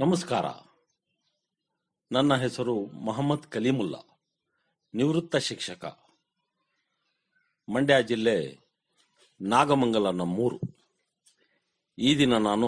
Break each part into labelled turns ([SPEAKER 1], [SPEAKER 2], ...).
[SPEAKER 1] ನಮಸ್ಕಾರ ನನ್ನ ಹೆಸರು ಮೊಹಮ್ಮದ್ ಕಲೀಮುಲ್ಲಾ ನಿವೃತ್ತ ಶಿಕ್ಷಕ ಮಂಡ್ಯ ಜಿಲ್ಲೆ ನಾಗಮಂಗಲ ನಮ್ಮೂರು ಈ ದಿನ ನಾನು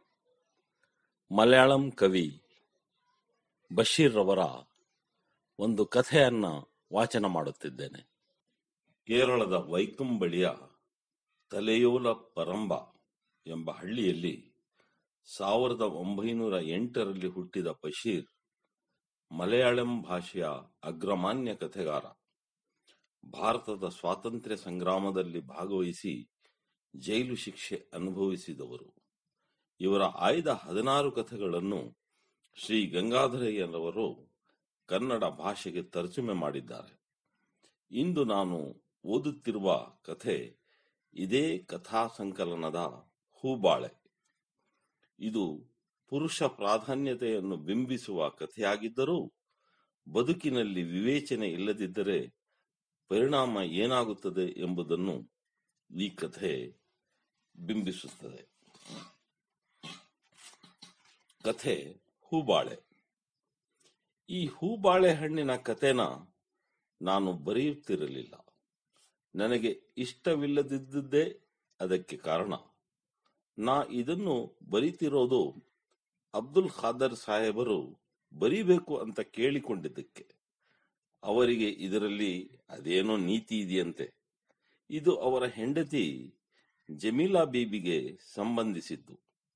[SPEAKER 1] ಮಲಯಾಳಂ ಕವಿ ಬಶೀರ್ ರವರ ಒಂದು ಕಥೆಯನ್ನ ವಾಚನ ಮಾಡುತ್ತಿದ್ದೇನೆ ಕೇರಳದ ವೈಕಂಬಳಿಯ ತಲೆಯೋಲ ಪರಂಬ ಎಂಬ ಹಳ್ಳಿಯಲ್ಲಿ ಸಾವಿರದ ಒಂಬೈನೂರ ಎಂಟರಲ್ಲಿ ಹುಟ್ಟಿದ ಬಶೀರ್ ಮಲಯಾಳಂ ಭಾಷೆಯ ಅಗ್ರಮಾನ್ಯ ಕಥೆಗಾರ ಭಾರತದ ಸ್ವಾತಂತ್ರ್ಯ ಸಂಗ್ರಾಮದಲ್ಲಿ ಭಾಗವಹಿಸಿ ಜೈಲು ಶಿಕ್ಷೆ ಅನುಭವಿಸಿದವರು ಇವರ ಆಯ್ದ ಹದಿನಾರು ಕಥೆಗಳನ್ನು ಶ್ರೀ ಗಂಗಾಧರಯ್ಯನವರು ಕನ್ನಡ ಭಾಷೆಗೆ ತರ್ಜುಮೆ ಮಾಡಿದ್ದಾರೆ ಇಂದು ನಾನು ಓದುತ್ತಿರುವ ಕಥೆ ಇದೇ ಕಥಾ ಸಂಕಲನದ ಹೂಬಾಳೆ ಇದು ಪುರುಷ ಪ್ರಾಧಾನ್ಯತೆಯನ್ನು ಬಿಂಬಿಸುವ ಕಥೆಯಾಗಿದ್ದರೂ ಬದುಕಿನಲ್ಲಿ ವಿವೇಚನೆ ಇಲ್ಲದಿದ್ದರೆ ಪರಿಣಾಮ ಏನಾಗುತ್ತದೆ ಎಂಬುದನ್ನು ಈ ಕಥೆ ಬಿಂಬಿಸುತ್ತದೆ ಕಥೆ ಹೂಬಾಳೆ ಈ ಹೂಬಾಳೆ ಹಣ್ಣಿನ ಕಥೆನ ನಾನು ಬರೆಯುತ್ತಿರಲಿಲ್ಲ ನನಗೆ ಇಷ್ಟವಿಲ್ಲದಿದ್ದುದೇ ಅದಕ್ಕೆ ಕಾರಣ ನಾ ಇದನ್ನು ಬರೀತಿರೋದು ಅಬ್ದುಲ್ ಖಾದರ್ ಸಾಹೇಬರು ಬರೀಬೇಕು ಅಂತ ಕೇಳಿಕೊಂಡಿದ್ದಕ್ಕೆ ಅವರಿಗೆ ಇದರಲ್ಲಿ ಅದೇನೋ ನೀತಿ ಇದೆಯಂತೆ ಇದು ಅವರ ಹೆಂಡತಿ ಜಮೀಲಾ ಬೀಬಿಗೆ ಸಂಬಂಧಿಸಿದ್ದು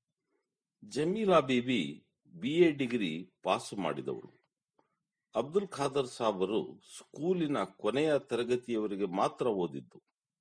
[SPEAKER 1] Jamila Bibi B A degree pass ಮಾಡಿದವರು ಅಬ್ದುಲ್ ಖಾದರ್ ಸಾಬರು ಸ್ಕೂಲಿನ ಕೊನೆಯ ತರಗತಿಯವರೆಗೆ ಮಾತ್ರ ಓದಿದ್ದು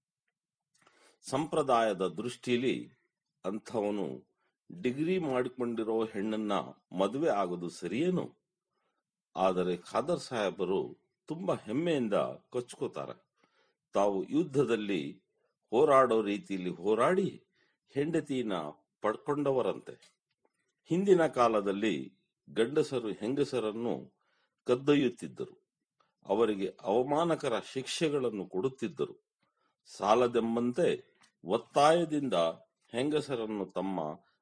[SPEAKER 1] ಸಂಪ್ರದಾಯದ ದೃಷ್ಟಿಯಲ್ಲಿ ಅಂಥವನು ಡಿಗ್ರಿ ಮಾಡಿಕೊಂಡಿರೋ ಹೆಣ್ಣನ್ನ ಮದುವೆ ಆಗೋದು ಸರಿಯೇನು ಆದರೆ ಖಾದರ್ ಸಾಹೇಬರು ತುಂಬಾ ಹೆಮ್ಮೆಯಿಂದ ಕೊಚ್ಕೋತಾರೆ ತಾವು ಯುದ್ಧದಲ್ಲಿ ಹೋರಾಡೋ ರೀತಿಯಲ್ಲಿ ಹೋರಾಡಿ ಹೆಂಡತಿನ ಪಡ್ಕೊಂಡವರಂತೆ ಹಿಂದಿನ ಕಾಲದಲ್ಲಿ ಗಂಡಸರು ಹೆಂಗಸರನ್ನು ಕದ್ದೊಯ್ಯುತ್ತಿದ್ದರು ಅವರಿಗೆ ಅವಮಾನಕರ ಶಿಕ್ಷೆಗಳನ್ನು ಕೊಡುತ್ತಿದ್ದರು ಸಾಲದೆಂಬಂತೆ ಒತ್ತಾಯದಿಂದ ಹೆಂಗಸರನ್ನು ತಮ್ಮ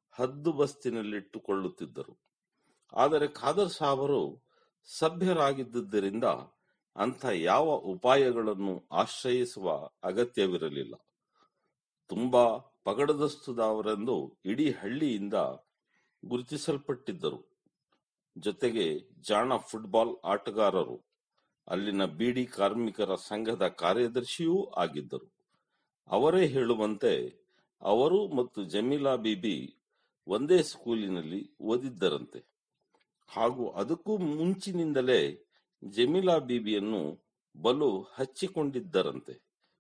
[SPEAKER 1] ಹದ್ದುಬಸ್ತಿನಲ್ಲಿಟ್ಟುಕೊಳ್ಳುತ್ತಿದ್ದರು ಆದರೆ ಖಾದರ್ ಸಾಹಬರು ಸಭ್ಯರಾಗಿದ್ದುದರಿಂದ ಅಂಥ ಯಾವ ಉಪಾಯಗಳನ್ನು ಆಶ್ರಯಿಸುವ ಅಗತ್ಯವಿರಲಿಲ್ಲ ತುಂಬಾ ಪಗಡದಸ್ತುದವರೆಂದು ಇಡೀ ಹಳ್ಳಿಯಿಂದ ಗುರುತಿಸಲ್ಪಟ್ಟಿದ್ದರು ಜೊತೆಗೆ ಜಾಣ ಫುಟ್ಬಾಲ್ ಆಟಗಾರರು ಅಲ್ಲಿನ ಬೀಡಿ ಕಾರ್ಮಿಕರ ಸಂಘದ ಕಾರ್ಯದರ್ಶಿಯೂ ಆಗಿದ್ದರು ಅವರೇ ಹೇಳುವಂತೆ ಅವರು ಮತ್ತು ಜಮೀಲಾ ಬೀಬಿ ಒಂದೇ ಸ್ಕೂಲಿನಲ್ಲಿ ಓದಿದ್ದರಂತೆ ಹಾಗೂ ಅದಕ್ಕೂ ಮುಂಚಿನಿಂದಲೇ ಜಮೀಲಾ ಬೀಬಿಯನ್ನು ಬಲು ಹಚ್ಚಿಕೊಂಡಿದ್ದರಂತೆ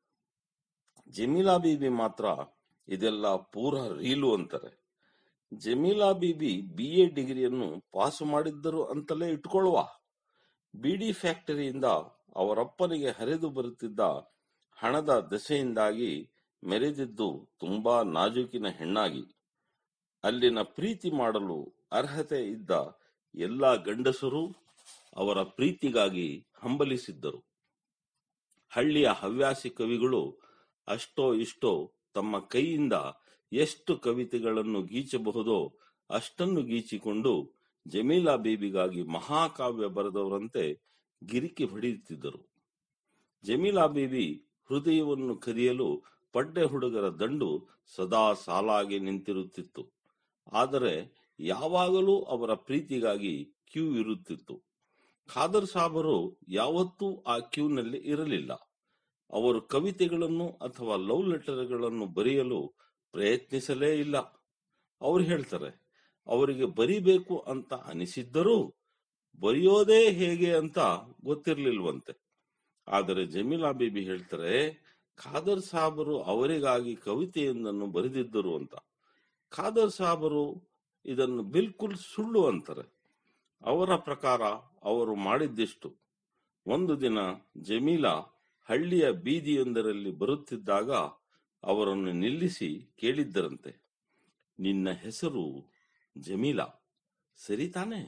[SPEAKER 1] ಜಮೀಲಾ ಬೀಬಿ ಮಾತ್ರ ಇದೆಲ್ಲ ಪೂರ ರೀಲು ಅಂತಾರೆ ಜಮೀಲಾ ಬೀಬಿ ಬಿ ಎ ಡಿಗ್ರಿಯನ್ನು ಪಾಸು ಮಾಡಿದ್ದರು ಅಂತಲೇ ಇಟ್ಕೊಳ್ಳುವ ಬಿಡಿ ಫ್ಯಾಕ್ಟರಿಯಿಂದ ಅವರಪ್ಪನಿಗೆ ಹರಿದು ಬರುತ್ತಿದ್ದ ಹಣದ ದೆಸೆಯಿಂದಾಗಿ ಮೆರೆದಿದ್ದು ತುಂಬಾ ನಾಜೂಕಿನ ಹೆಣ್ಣಾಗಿ ಅಲ್ಲಿನ ಪ್ರೀತಿ ಮಾಡಲು ಅರ್ಹತೆ ಇದ್ದ ಎಲ್ಲಾ ಗಂಡಸರು ಅವರ ಪ್ರೀತಿಗಾಗಿ ಹಂಬಲಿಸಿದ್ದರು ಹಳ್ಳಿಯ ಹವ್ಯಾಸಿ ಕವಿಗಳು ಅಷ್ಟೋ ಇಷ್ಟೋ ತಮ್ಮ ಕೈಯಿಂದ ಎಷ್ಟು ಕವಿತೆಗಳನ್ನು ಗೀಚಬಹುದೋ ಅಷ್ಟನ್ನು ಗೀಚಿಕೊಂಡು ಜಮೀಲಾ ಬೇಬಿಗಾಗಿ ಮಹಾಕಾವ್ಯ ಬರೆದವರಂತೆ ಗಿರಿಕಿ ಹೊಡೆಯುತ್ತಿದ್ದರು ಜಮೀಲಾ ಬೇಬಿ ಹೃದಯವನ್ನು ಕದಿಯಲು ಪಡ್ಡೆ ಹುಡುಗರ ದಂಡು ಸದಾ ಸಾಲಾಗಿ ನಿಂತಿರುತ್ತಿತ್ತು ಆದರೆ ಯಾವಾಗಲೂ ಅವರ ಪ್ರೀತಿಗಾಗಿ ಕ್ಯೂ ಇರುತ್ತಿತ್ತು ಖಾದರ್ ಸಾಬರು ಯಾವತ್ತೂ ಆ ಕ್ಯೂನಲ್ಲಿ ಇರಲಿಲ್ಲ ಅವರು ಕವಿತೆಗಳನ್ನು ಅಥವಾ ಲವ್ ಲೆಟರ್ಗಳನ್ನು ಬರೆಯಲು ಪ್ರಯತ್ನಿಸಲೇ ಇಲ್ಲ ಅವ್ರು ಹೇಳ್ತಾರೆ ಅವರಿಗೆ ಬರಿಬೇಕು ಅಂತ ಅನಿಸಿದ್ದರೂ ಬರೆಯೋದೇ ಹೇಗೆ ಅಂತ ಗೊತ್ತಿರ್ಲಿಲ್ವಂತೆ ಆದರೆ ಜಮೀಲಾ ಬೇಬಿ ಹೇಳ್ತಾರೆ ಖಾದರ್ ಸಾಬರು ಅವರಿಗಾಗಿ ಕವಿತೆಯೊಂದನ್ನು ಬರೆದಿದ್ದರು ಅಂತ ಖಾದರ್ ಸಾಬರು ಇದನ್ನು ಬಿಲ್ಕುಲ್ ಸುಳ್ಳು ಅಂತಾರೆ ಅವರ ಪ್ರಕಾರ ಅವರು ಮಾಡಿದ್ದಿಷ್ಟು ಒಂದು ದಿನ ಜಮೀಲಾ ಹಳ್ಳಿಯ ಬೀದಿಯೊಂದರಲ್ಲಿ ಬರುತ್ತಿದ್ದಾಗ ಅವರನ್ನು ನಿಲ್ಲಿಸಿ ಕೇಳಿದ್ದರಂತೆ ನಿನ್ನ ಹೆಸರು ಜಮೀಲಾ ಸರಿ ತಾನೆ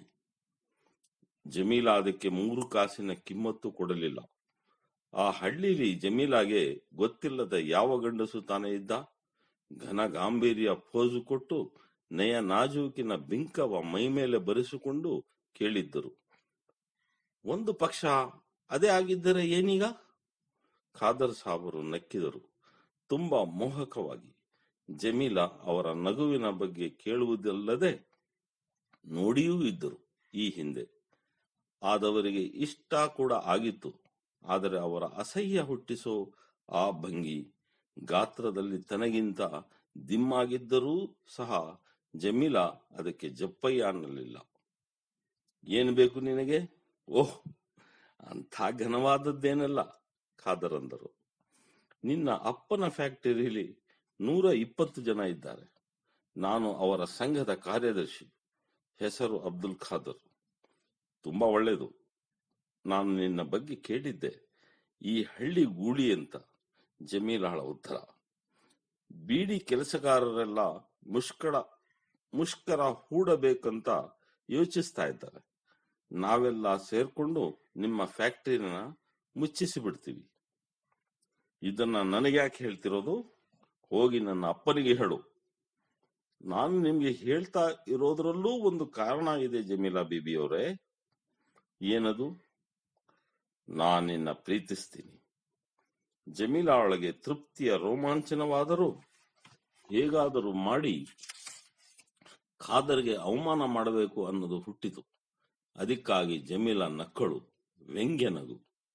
[SPEAKER 1] ಜಮೀಲಾ ಅದಕ್ಕೆ ಮೂರು ಕಾಸಿನ ಕಿಮ್ಮತ್ತು ಕೊಡಲಿಲ್ಲ ಆ ಹಳ್ಳಿಲಿ ಜಮೀಲಾಗೆ ಗೊತ್ತಿಲ್ಲದ ಯಾವ ಗಂಡಸು ತಾನೇ ಇದ್ದ ಘನ ಗಾಂಭೀರ್ಯ ಫೋಜು ಕೊಟ್ಟು ನಯ ನಾಜೂಕಿನ ಬಿಂಕವ ಮೈಮೇಲೆ ಬರೆಸಿಕೊಂಡು ಕೇಳಿದ್ದರು ಒಂದು ಪಕ್ಷ ಅದೇ ಆಗಿದ್ದರೆ ಏನೀಗ ಖಾದರ್ ಸಾಬರು ನಕ್ಕಿದರು ತುಂಬಾ ಮೋಹಕವಾಗಿ ಜಮೀಲಾ ಅವರ ನಗುವಿನ ಬಗ್ಗೆ ಕೇಳುವುದಲ್ಲದೆ ನೋಡಿಯೂ ಇದ್ದರು ಈ ಹಿಂದೆ ಆದವರಿಗೆ ಇಷ್ಟ ಕೂಡ ಆಗಿತ್ತು ಆದರೆ ಅವರ ಅಸಹ್ಯ ಹುಟ್ಟಿಸೋ ಆ ಭಂಗಿ ಗಾತ್ರದಲ್ಲಿ ತನಗಿಂತ ದಿಮ್ಮಾಗಿದ್ದರೂ ಸಹ ಜಮೀಲಾ ಅದಕ್ಕೆ ಜಪ್ಪಯ್ಯ ಅನ್ನಲಿಲ್ಲ ಏನು ಬೇಕು ನಿನಗೆ ಓಹ್ ಅಂಥ ಘನವಾದದ್ದೇನಲ್ಲ ಖಾದರ್ ಅಂದರು ನಿನ್ನ ಅಪ್ಪನ ಫ್ಯಾಕ್ಟರಿಯಲ್ಲಿ ನೂರ ಇಪ್ಪತ್ತು ಜನ ಇದ್ದಾರೆ ನಾನು ಅವರ ಸಂಘದ ಕಾರ್ಯದರ್ಶಿ ಹೆಸರು ಅಬ್ದುಲ್ ಖಾದರ್ ತುಂಬಾ ಒಳ್ಳೆಯದು ನಾನು ನಿನ್ನ ಬಗ್ಗೆ ಕೇಳಿದ್ದೆ ಈ ಹಳ್ಳಿ ಗೂಳಿ ಅಂತ ಜಮೀಲಾಳ ಉತ್ತರ ಬೀಡಿ ಕೆಲಸಗಾರರೆಲ್ಲ ಮುಷ್ಕರ ಮುಷ್ಕರ ಹೂಡಬೇಕಂತ ಯೋಚಿಸ್ತಾ ಇದ್ದಾರೆ ನಾವೆಲ್ಲ ಸೇರ್ಕೊಂಡು ನಿಮ್ಮ ಫ್ಯಾಕ್ಟರಿನ ಮುಚ್ಚಿಸಿ ಬಿಡ್ತೀವಿ ಇದನ್ನ ನನಗೆ ಯಾಕೆ ಹೇಳ್ತಿರೋದು ಹೋಗಿ ನನ್ನ ಅಪ್ಪನಿಗೆ ಹೇಳು ನಾನು ನಿಮ್ಗೆ ಹೇಳ್ತಾ ಇರೋದ್ರಲ್ಲೂ ಒಂದು ಕಾರಣ ಇದೆ ಜಮೀಲಾ ಬೀಬಿ ಅವರೇ ಏನದು ನಾನಿನ್ನ ಪ್ರೀತಿಸ್ತೀನಿ ಜಮೀಲಾ ಒಳಗೆ ತೃಪ್ತಿಯ ರೋಮಾಂಚನವಾದರೂ ಹೇಗಾದರೂ ಮಾಡಿ ಖಾದರ್ಗೆ ಅವಮಾನ ಮಾಡಬೇಕು ಅನ್ನೋದು ಹುಟ್ಟಿತು ಅದಕ್ಕಾಗಿ ಜಮೀಲಾ ನಕ್ಕಳು ವ್ಯಂಗ್ಯ ನಗು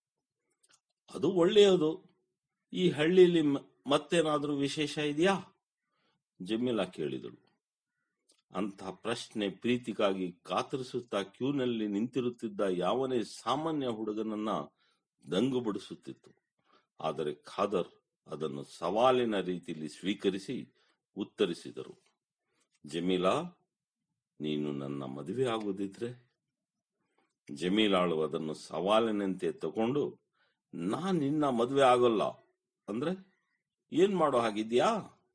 [SPEAKER 1] ಅದು ಒಳ್ಳೆಯದು ಈ ಹಳ್ಳಿಯಲ್ಲಿ ಮ- ಮತ್ತೇನಾದ್ರೂ ವಿಶೇಷ ಇದೆಯಾ ಜಮೀಲಾ ಕೇಳಿದಳು ಅಂಥ ಪ್ರಶ್ನೆ ಪ್ರೀತಿಗಾಗಿ ಕಾತರಿಸುತ್ತಾ ಕ್ಯೂನಲ್ಲಿ ನಿಂತಿರುತ್ತಿದ್ದ ಯಾವನೇ ಸಾಮಾನ್ಯ ಹುಡುಗನನ್ನ ದಂಗುಬಡಿಸುತ್ತಿತ್ತು ಆದರೆ ಖಾದರ್ ಅದನ್ನು ಸವಾಲಿನ ರೀತಿಯಲ್ಲಿ ಸ್ವೀಕರಿಸಿ ಉತ್ತರಿಸಿದರು ಜಮೀಲಾ ನೀನು ನನ್ನ ಮದುವೆ ಆಗುದಿದ್ರೆ ಜಮೀಲಾಳು ಅದನ್ನು ಸವಾಲಿನಂತೆ ತಗೊಂಡು ನಾನ್ ನಿನ್ನ ಮದುವೆ ಆಗೋಲ್ಲ ಅಂದ್ರೆ ಏನ್ ಮಾಡೋ ಹಾಗಿದ್ಯಾ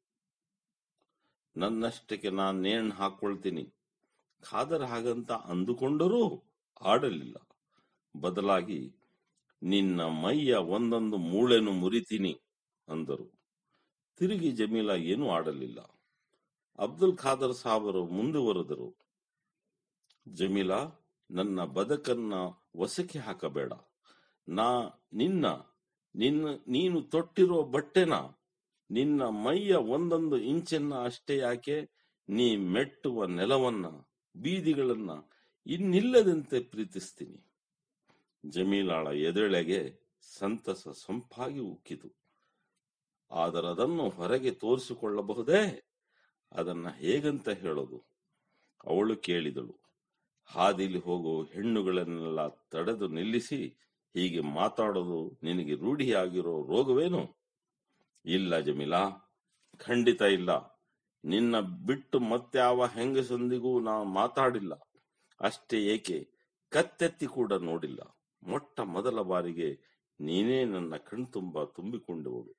[SPEAKER 1] ನನ್ನಷ್ಟಕ್ಕೆ ನಾನ್ ನೇಣ್ ಹಾಕೊಳ್ತೀನಿ ಖಾದರ್ ಹಾಗಂತ ಅಂದುಕೊಂಡರೂ ಆಡಲಿಲ್ಲ ಬದಲಾಗಿ ನಿನ್ನ ಮೈಯ ಒಂದೊಂದು ಮೂಳೆನು ಮುರಿತೀನಿ ಅಂದರು ತಿರುಗಿ ಜಮೀಲಾ ಏನೂ ಆಡಲಿಲ್ಲ ಅಬ್ದುಲ್ ಖಾದರ್ ಸಾಬರು ಮುಂದುವರೆದರು ಜಮೀಲಾ ನನ್ನ ಬದುಕನ್ನ ಒಸಕಿ ಹಾಕಬೇಡ ನಾ ನಿನ್ನ ನಿನ್ನ ನೀನು ತೊಟ್ಟಿರೋ ಬಟ್ಟೆನ ನಿನ್ನ ಮೈಯ ಒಂದೊಂದು ಇಂಚನ್ನ ಅಷ್ಟೇ ಯಾಕೆ ನೀ ಮೆಟ್ಟುವ ನೆಲವನ್ನ ಬೀದಿಗಳನ್ನ ಇನ್ನಿಲ್ಲದಂತೆ ಪ್ರೀತಿಸ್ತೀನಿ ಜಮೀಲಾಳ ಎದೆಳೆಗೆ ಸಂತಸ ಸಂಪಾಗಿ ಉಕ್ಕಿತು ಆದರೆ ಅದನ್ನು ಹೊರಗೆ ತೋರಿಸಿಕೊಳ್ಳಬಹುದೇ ಅದನ್ನ ಹೇಗಂತ ಹೇಳೋದು ಅವಳು ಕೇಳಿದಳು ಹಾದಿಲಿ ಹೋಗೋ ಹೆಣ್ಣುಗಳನ್ನೆಲ್ಲ ತಡೆದು ನಿಲ್ಲಿಸಿ ಹೀಗೆ ಮಾತಾಡೋದು ನಿನಗೆ ರೂಢಿಯಾಗಿರೋ ರೋಗವೇನು ಇಲ್ಲ ಜಮೀಲಾ ಖಂಡಿತ ಇಲ್ಲ ನಿನ್ನ ಬಿಟ್ಟು ಮತ್ಯಾವ ಹೆಂಗಸೊಂದಿಗೂ ನಾ ಮಾತಾಡಿಲ್ಲ ಅಷ್ಟೇ ಏಕೆ ಕತ್ತೆತ್ತಿ ಕೂಡ ನೋಡಿಲ್ಲ ಮೊಟ್ಟ ಮೊದಲ ಬಾರಿಗೆ ನೀನೇ ನನ್ನ ಕಣ್ತುಂಬ ತುಂಬಿಕೊಂಡವಳು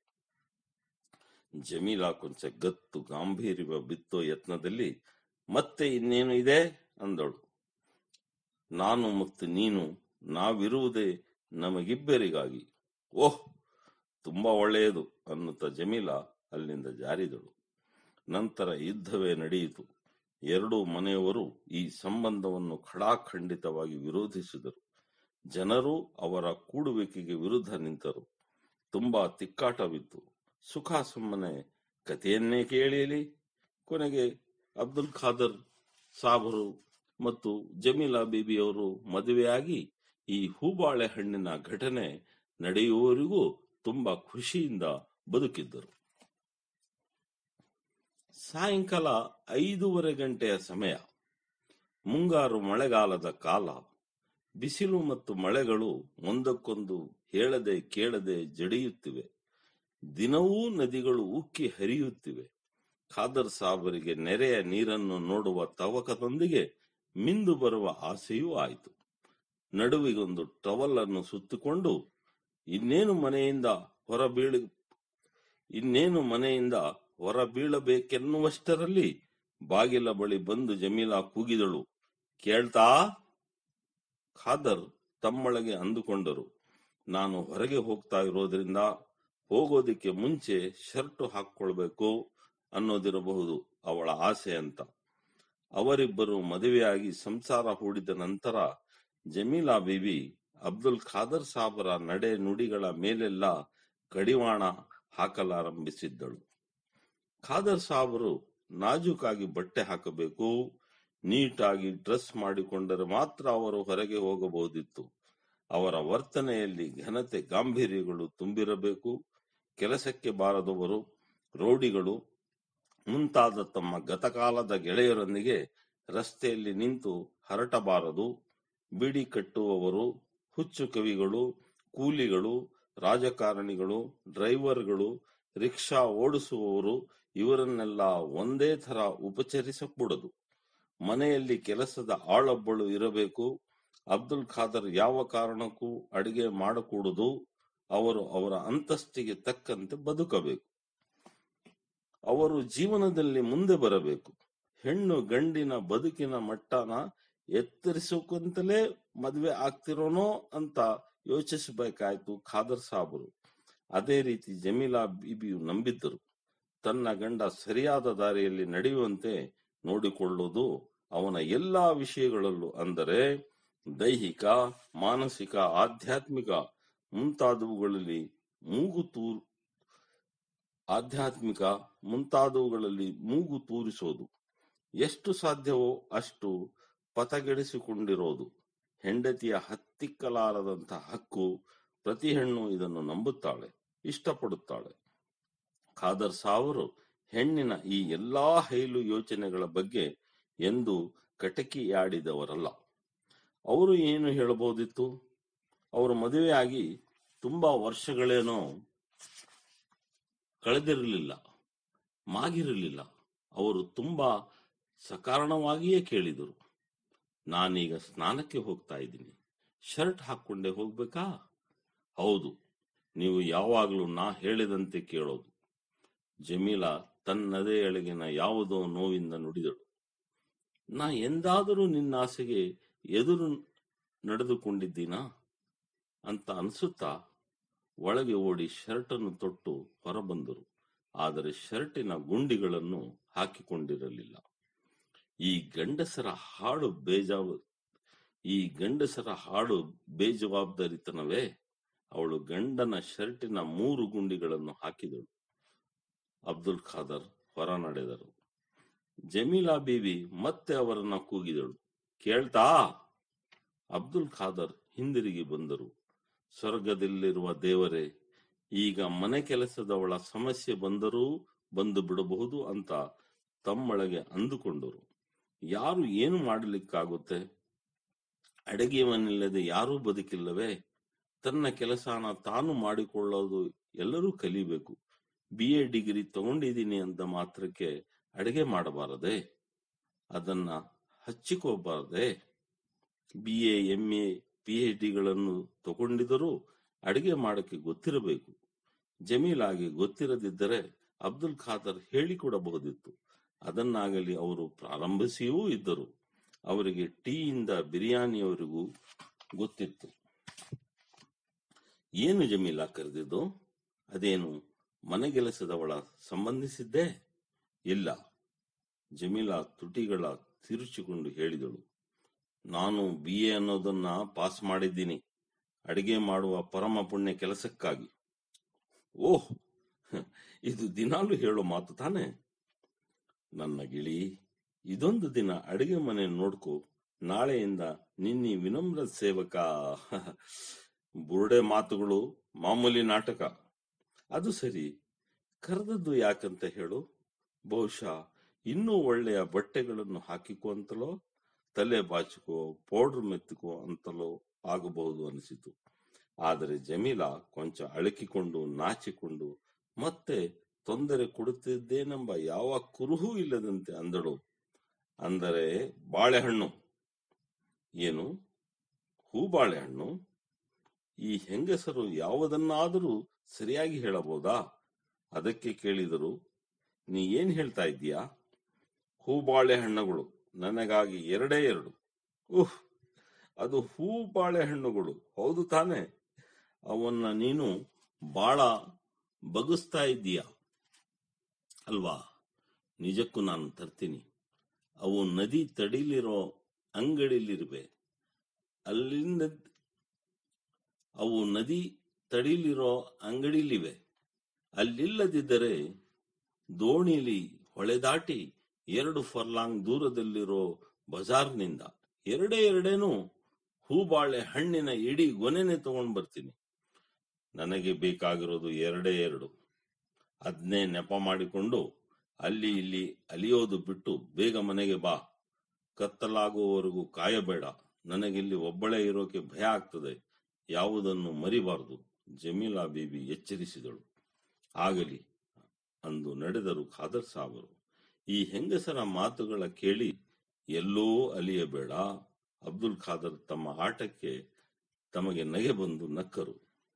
[SPEAKER 1] ಜಮೀಲಾ ಕೊಂಚ ಗತ್ತು ಗಾಂಭೀರ್ಯ ಬಿತ್ತೋ ಯತ್ನದಲ್ಲಿ ಮತ್ತೆ ಇನ್ನೇನು ಇದೆ ಅಂದಳು ನಾನು ಮತ್ತು ನೀನು ನಾವಿರುವುದೇ ನಮಗಿಬ್ಬರಿಗಾಗಿ ಓಹ್ ತುಂಬಾ ಒಳ್ಳೆಯದು ಅನ್ನುತ್ತಾ ಜಮೀಲಾ ಅಲ್ಲಿಂದ ಜಾರಿದಳು ನಂತರ ಯುದ್ಧವೇ ನಡೆಯಿತು ಎರಡೂ ಮನೆಯವರು ಈ ಸಂಬಂಧವನ್ನು ಖಡಾಖಂಡಿತವಾಗಿ ವಿರೋಧಿಸಿದರು ಜನರು ಅವರ ಕೂಡುವಿಕೆಗೆ ವಿರುದ್ಧ ನಿಂತರು ತುಂಬಾ ತಿಕ್ಕಾಟವಿತ್ತು ಸುಖ ಸುಮ್ಮನೆ ಕಥೆಯನ್ನೇ ಕೇಳಿಯಲಿ ಕೊನೆಗೆ ಅಬ್ದುಲ್ ಖಾದರ್ ಸಾಬರು ಮತ್ತು ಜಮೀಲಾ ಬೀಬಿಯವರು ಮದುವೆಯಾಗಿ ಈ ಹೂಬಾಳೆ ಹಣ್ಣಿನ ಘಟನೆ ನಡೆಯುವವರೆಗೂ ತುಂಬಾ ಖುಷಿಯಿಂದ ಬದುಕಿದ್ದರು ಸಾಯಂಕಾಲ ಐದೂವರೆ ಗಂಟೆಯ ಸಮಯ ಮುಂಗಾರು ಮಳೆಗಾಲದ ಕಾಲ ಬಿಸಿಲು ಮತ್ತು ಮಳೆಗಳು ಒಂದಕ್ಕೊಂದು ಹೇಳದೆ ಕೇಳದೆ ಜಡಿಯುತ್ತಿವೆ ದಿನವೂ ನದಿಗಳು ಉಕ್ಕಿ ಹರಿಯುತ್ತಿವೆ ಖಾದರ್ ಸಾಬರಿಗೆ ನೆರೆಯ ನೀರನ್ನು ನೋಡುವ ತವಕದೊಂದಿಗೆ ಮಿಂದು ಬರುವ ಆಸೆಯೂ ಆಯಿತು ನಡುವಿಗೊಂದು ಟವಲ್ ಅನ್ನು ಸುತ್ತಿಕೊಂಡು ಇನ್ನೇನು ಮನೆಯಿಂದ ಹೊರ ಬೀಳ ಇನ್ನೇನು ಮನೆಯಿಂದ ಹೊರ ಬೀಳಬೇಕೆನ್ನುವಷ್ಟರಲ್ಲಿ ಬಾಗಿಲ ಬಳಿ ಬಂದು ಜಮೀಲಾ ಕೂಗಿದಳು ಕೇಳ್ತಾ ಖಾದರ್ ತಮ್ಮೊಳಗೆ ಅಂದುಕೊಂಡರು ನಾನು ಹೊರಗೆ ಹೋಗ್ತಾ ಇರೋದ್ರಿಂದ ಹೋಗೋದಿಕ್ಕೆ ಮುಂಚೆ ಶರ್ಟ್ ಹಾಕೊಳ್ಬೇಕು ಅನ್ನೋದಿರಬಹುದು ಅವಳ ಆಸೆ ಅಂತ ಅವರಿಬ್ಬರು ಮದುವೆಯಾಗಿ ಸಂಸಾರ ಹೂಡಿದ ನಂತರ ಜಮೀಲಾ ಬೀಬಿ ಅಬ್ದುಲ್ ಖಾದರ್ ಸಾಬರ ನಡೆ ನುಡಿಗಳ ಮೇಲೆಲ್ಲ ಕಡಿವಾಣ ಹಾಕಲಾರಂಭಿಸಿದ್ದಳು ಖಾದರ್ ಸಾಬರು ನಾಜೂಕಾಗಿ ಬಟ್ಟೆ ಹಾಕಬೇಕು ನೀಟಾಗಿ ಡ್ರೆಸ್ ಮಾಡಿಕೊಂಡರೆ ಮಾತ್ರ ಅವರು ಹೊರಗೆ ಹೋಗಬಹುದಿತ್ತು ಅವರ ವರ್ತನೆಯಲ್ಲಿ ಘನತೆ ಗಾಂಭೀರ್ಯಗಳು ತುಂಬಿರಬೇಕು ಕೆಲಸಕ್ಕೆ ಬಾರದವರು ರೌಡಿಗಳು ಮುಂತಾದ ತಮ್ಮ ಗತಕಾಲದ ಗೆಳೆಯರೊಂದಿಗೆ ರಸ್ತೆಯಲ್ಲಿ ನಿಂತು ಹರಟಬಾರದು ಬಿಡಿ ಕಟ್ಟುವವರು ಹುಚ್ಚು ಕವಿಗಳು ಕೂಲಿಗಳು ರಾಜಕಾರಣಿಗಳು ಡ್ರೈವರ್ಗಳು ರಿಕ್ಷಾ ಓಡಿಸುವವರು ಇವರನ್ನೆಲ್ಲ ಒಂದೇ ಥರ ಉಪಚರಿಸಕೂಡದು ಮನೆಯಲ್ಲಿ ಕೆಲಸದ ಆಳೊಬ್ಬಳು ಇರಬೇಕು ಅಬ್ದುಲ್ ಖಾದರ್ ಯಾವ ಕಾರಣಕ್ಕೂ ಅಡಿಗೆ ಮಾಡಕೂಡದು ಅವರು ಅವರ ಅಂತಸ್ತಿಗೆ ತಕ್ಕಂತೆ ಬದುಕಬೇಕು ಅವರು ಜೀವನದಲ್ಲಿ ಮುಂದೆ ಬರಬೇಕು ಹೆಣ್ಣು ಗಂಡಿನ ಬದುಕಿನ ಮಟ್ಟನ ಎತ್ತರಿಸೋಕಂತಲೇ ಮದ್ವೆ ಆಗ್ತಿರೋನೋ ಅಂತ ಯೋಚಿಸಬೇಕಾಯ್ತು ಖಾದರ್ ಸಾಬರು ಅದೇ ರೀತಿ ಜಮೀಲಾ ಬೀಬಿಯು ನಂಬಿದ್ದರು ತನ್ನ ಗಂಡ ಸರಿಯಾದ ದಾರಿಯಲ್ಲಿ ನಡೆಯುವಂತೆ ನೋಡಿಕೊಳ್ಳುವುದು ಅವನ ಎಲ್ಲಾ ವಿಷಯಗಳಲ್ಲೂ ಅಂದರೆ ದೈಹಿಕ ಮಾನಸಿಕ ಆಧ್ಯಾತ್ಮಿಕ ಮುಂತಾದವುಗಳಲ್ಲಿ ಮೂಗು ತೂರ್ ಆಧ್ಯಾತ್ಮಿಕ ಮುಂತಾದವುಗಳಲ್ಲಿ ಮೂಗು ತೂರಿಸೋದು ಎಷ್ಟು ಸಾಧ್ಯವೋ ಅಷ್ಟು ಪಥಗೆಡಿಸಿಕೊಂಡಿರೋದು ಹೆಂಡತಿಯ ಹತ್ತಿಕ್ಕಲಾರದಂತ ಹಕ್ಕು ಪ್ರತಿ ಹೆಣ್ಣು ಇದನ್ನು ನಂಬುತ್ತಾಳೆ ಇಷ್ಟಪಡುತ್ತಾಳೆ ಖಾದರ್ ಸಾವರು ಹೆಣ್ಣಿನ ಈ ಎಲ್ಲಾ ಹೈಲು ಯೋಚನೆಗಳ ಬಗ್ಗೆ ಎಂದು ಕಟಕಿಯಾಡಿದವರಲ್ಲ ಅವರು ಏನು ಹೇಳಬಹುದಿತ್ತು ಅವರು ಮದುವೆಯಾಗಿ ತುಂಬಾ ವರ್ಷಗಳೇನೋ ಕಳೆದಿರಲಿಲ್ಲ ಮಾಗಿರಲಿಲ್ಲ ಅವರು ತುಂಬಾ ಸಕಾರಣವಾಗಿಯೇ ಕೇಳಿದರು ನಾನೀಗ ಸ್ನಾನಕ್ಕೆ ಹೋಗ್ತಾ ಇದ್ದೀನಿ ಶರ್ಟ್ ಹಾಕೊಂಡೆ ಹೋಗ್ಬೇಕಾ ಹೌದು ನೀವು ಯಾವಾಗಲೂ ನಾ ಹೇಳಿದಂತೆ ಕೇಳೋದು ಜಮೀಲಾ ತನ್ನದೇ ಎಳಗಿನ ಯಾವುದೋ ನೋವಿಂದ ನುಡಿದಳು ನಾ ಎಂದಾದರೂ ನಿನ್ನ ಆಸೆಗೆ ಎದುರು ನಡೆದುಕೊಂಡಿದ್ದೀನಾ ಅಂತ ಅನಿಸುತ್ತಾ ಒಳಗೆ ಓಡಿ ಶರ್ಟನ್ನು ತೊಟ್ಟು ಹೊರಬಂದರು ಆದರೆ ಶರ್ಟಿನ ಗುಂಡಿಗಳನ್ನು ಹಾಕಿಕೊಂಡಿರಲಿಲ್ಲ ಈ ಗಂಡಸರ ಹಾಡು ಬೇಜಾವ ಈ ಗಂಡಸರ ಹಾಡು ಬೇಜವಾಬ್ದಾರಿತನವೇ ಅವಳು ಗಂಡನ ಶರ್ಟಿನ ಮೂರು ಗುಂಡಿಗಳನ್ನು ಹಾಕಿದಳು ಅಬ್ದುಲ್ ಖಾದರ್ ಹೊರ ನಡೆದರು ಜಮೀಲಾ ಬೀವಿ ಮತ್ತೆ ಅವರನ್ನ ಕೂಗಿದಳು ಕೇಳ್ತಾ ಅಬ್ದುಲ್ ಖಾದರ್ ಹಿಂದಿರುಗಿ ಬಂದರು ಸ್ವರ್ಗದಲ್ಲಿರುವ ದೇವರೇ ಈಗ ಮನೆ ಕೆಲಸದವಳ ಸಮಸ್ಯೆ ಬಂದರೂ ಬಂದು ಬಿಡಬಹುದು ಅಂತ ತಮ್ಮೊಳಗೆ ಅಂದುಕೊಂಡರು ಯಾರು ಏನು ಮಾಡಲಿಕ್ಕಾಗುತ್ತೆ ಅಡಗಿಯವನಿಲ್ಲದೆ ಯಾರೂ ಬದುಕಿಲ್ಲವೇ ತನ್ನ ಕೆಲಸನ ತಾನು ಮಾಡಿಕೊಳ್ಳೋದು ಎಲ್ಲರೂ ಕಲಿಬೇಕು ಬಿ ಎ ಡಿಗ್ರಿ ತಗೊಂಡಿದ್ದೀನಿ ಅಂತ ಮಾತ್ರಕ್ಕೆ ಅಡಿಗೆ ಮಾಡಬಾರದೆ ಅದನ್ನ ಹಚ್ಚಿಕೋಬಾರದೆ B A M A P H ಡಿಗಳನ್ನು ತಗೊಂಡಿದರೂ ಅಡಿಗೆ ಮಾಡಕ್ಕೆ ಗೊತ್ತಿರಬೇಕು ಜಮೀಲಾಗಿ ಗೊತ್ತಿರದಿದ್ದರೆ ಅಬ್ದುಲ್ ಖಾದರ್ ಹೇಳಿಕೊಡಬಹುದಿತ್ತು ಅದನ್ನಾಗಲಿ ಅವರು ಪ್ರಾರಂಭಿಸಿಯೂ ಇದ್ದರು ಅವರಿಗೆ ಟೀಯಿಂದ ಬಿರಿಯಾನಿಯವರೆಗೂ ಗೊತ್ತಿತ್ತು ಏನು ಜಮೀಲಾ ಕರೆದಿದ್ದು ಅದೇನು ಮನೆಗೆಲಸದವಳ ಸಂಬಂಧಿಸಿದ್ದೇ ಇಲ್ಲ ಜಮೀಲಾ ತುಟಿಗಳ ತಿರುಚಿಕೊಂಡು ಹೇಳಿದಳು ನಾನು ಬಿ ಎ ಅನ್ನೋದನ್ನ ಪಾಸ್ ಮಾಡಿದ್ದೀನಿ ಅಡಿಗೆ ಮಾಡುವ ಪರಮ ಪುಣ್ಯ ಕೆಲಸಕ್ಕಾಗಿ ಓಹ್ ಇದು ದಿನಾಲು ಹೇಳೋ ಮಾತು ತಾನೆ ನನ್ನ ಗಿಳಿ ಇದೊಂದು ದಿನ ಅಡಿಗೆ ಮನೆ ನೋಡ್ಕೊ ನಾಳೆಯಿಂದ ನಿನ್ನಿ ವಿನಮ್ರ ಸೇವಕ ಬುರುಡೆ ಮಾತುಗಳು ಮಾಮೂಲಿ ನಾಟಕ ಅದು ಸರಿ ಕರೆದದ್ದು ಯಾಕಂತ ಹೇಳು ಬಹುಶಃ ಇನ್ನೂ ಒಳ್ಳೆಯ ಬಟ್ಟೆಗಳನ್ನು ಹಾಕಿಕೋ ಅಂತಲೋ ತಲೆ ಬಾಚಿಕೋ ಪೌಡರ್ ಮೆತ್ತಿಕೋ ಅಂತಲೋ ಆಗಬಹುದು ಅನಿಸಿತು ಆದರೆ ಜಮೀಲಾ ಕೊಂಚ ಅಳುಕಿಕೊಂಡು ನಾಚಿಕೊಂಡು ಮತ್ತೆ ತೊಂದರೆ ಕೊಡುತ್ತಿದ್ದೇನೆಂಬ ಯಾವ ಕುರುಹೂ ಇಲ್ಲದಂತೆ ಅಂದಳು ಅಂದರೆ ಬಾಳೆಹಣ್ಣು ಏನು ಹೂ ಬಾಳೆಹಣ್ಣು ಈ ಹೆಂಗಸರು ಯಾವುದನ್ನಾದರೂ ಸರಿಯಾಗಿ ಹೇಳಬಹುದಾ ಅದಕ್ಕೆ ಕೇಳಿದರು ನೀ ಏನ್ ಹೇಳ್ತಾ ಇದ್ದೀಯಾ ಹೂ ಬಾಳೆಹಣ್ಣುಗಳು ನನಗಾಗಿ ಎರಡೇ ಎರಡು ಉಹ್ ಅದು ಹೂ ಬಾಳೆಹಣ್ಣುಗಳು ಹೌದು ತಾನೆ ಅವನ್ನ ನೀನು ಬಾಳ ಬಗಸ್ತಾ ಇದ್ದೀಯ ಅಲ್ವಾ ನಿಜಕ್ಕೂ ನಾನು ತರ್ತೀನಿ ಅವು ನದಿ ತಡಿಲಿರೋ ಅಂಗಡಿಲಿರುವೆ ಅಲ್ಲಿಂದ ಅವು ನದಿ ತಡಿಲಿರೋ ಅಂಗಡಿಲಿವೆ ಅಲ್ಲಿಲ್ಲದಿದ್ದರೆ ದೋಣಿಲಿ ಹೊಳೆ ದಾಟಿ ಎರಡು ಫರ್ಲಾಂಗ್ ದೂರದಲ್ಲಿರೋ ಬಜಾರ್ನಿಂದ ಎರಡೇ ಎರಡೇನು ಹೂಬಾಳೆ ಹಣ್ಣಿನ ಇಡೀ ಗೊನೆನೆ ತಗೊಂಡ್ ಬರ್ತೀನಿ ನನಗೆ ಬೇಕಾಗಿರೋದು ಎರಡೇ ಎರಡು ಅದ್ನೇ ನೆಪ ಮಾಡಿಕೊಂಡು ಅಲ್ಲಿ ಇಲ್ಲಿ ಅಲಿಯೋದು ಬಿಟ್ಟು ಬೇಗ ಮನೆಗೆ ಬಾ ಕತ್ತಲಾಗುವವರೆಗೂ ಕಾಯಬೇಡ ನನಗಿಲ್ಲಿ ಒಬ್ಬಳೇ ಇರೋಕೆ ಭಯ ಆಗ್ತದೆ ಯಾವುದನ್ನು ಮರಿಬಾರದು ಜಮೀಲಾ ಬೀಬಿ ಎಚ್ಚರಿಸಿದಳು ಆಗಲಿ ಅಂದು ನಡೆದರು ಖಾದರ್ ಸಾಬರು ಈ ಹೆಂಗಸರ ಮಾತುಗಳ ಕೇಳಿ ಎಲ್ಲೋ ಅಲಿಯಬೇಡ ಅಬ್ದುಲ್ ಖಾದರ್ ತಮ್ಮ ಆಟಕ್ಕೆ ತಮಗೆ ನಗೆ ಬಂದು ನಕ್ಕರು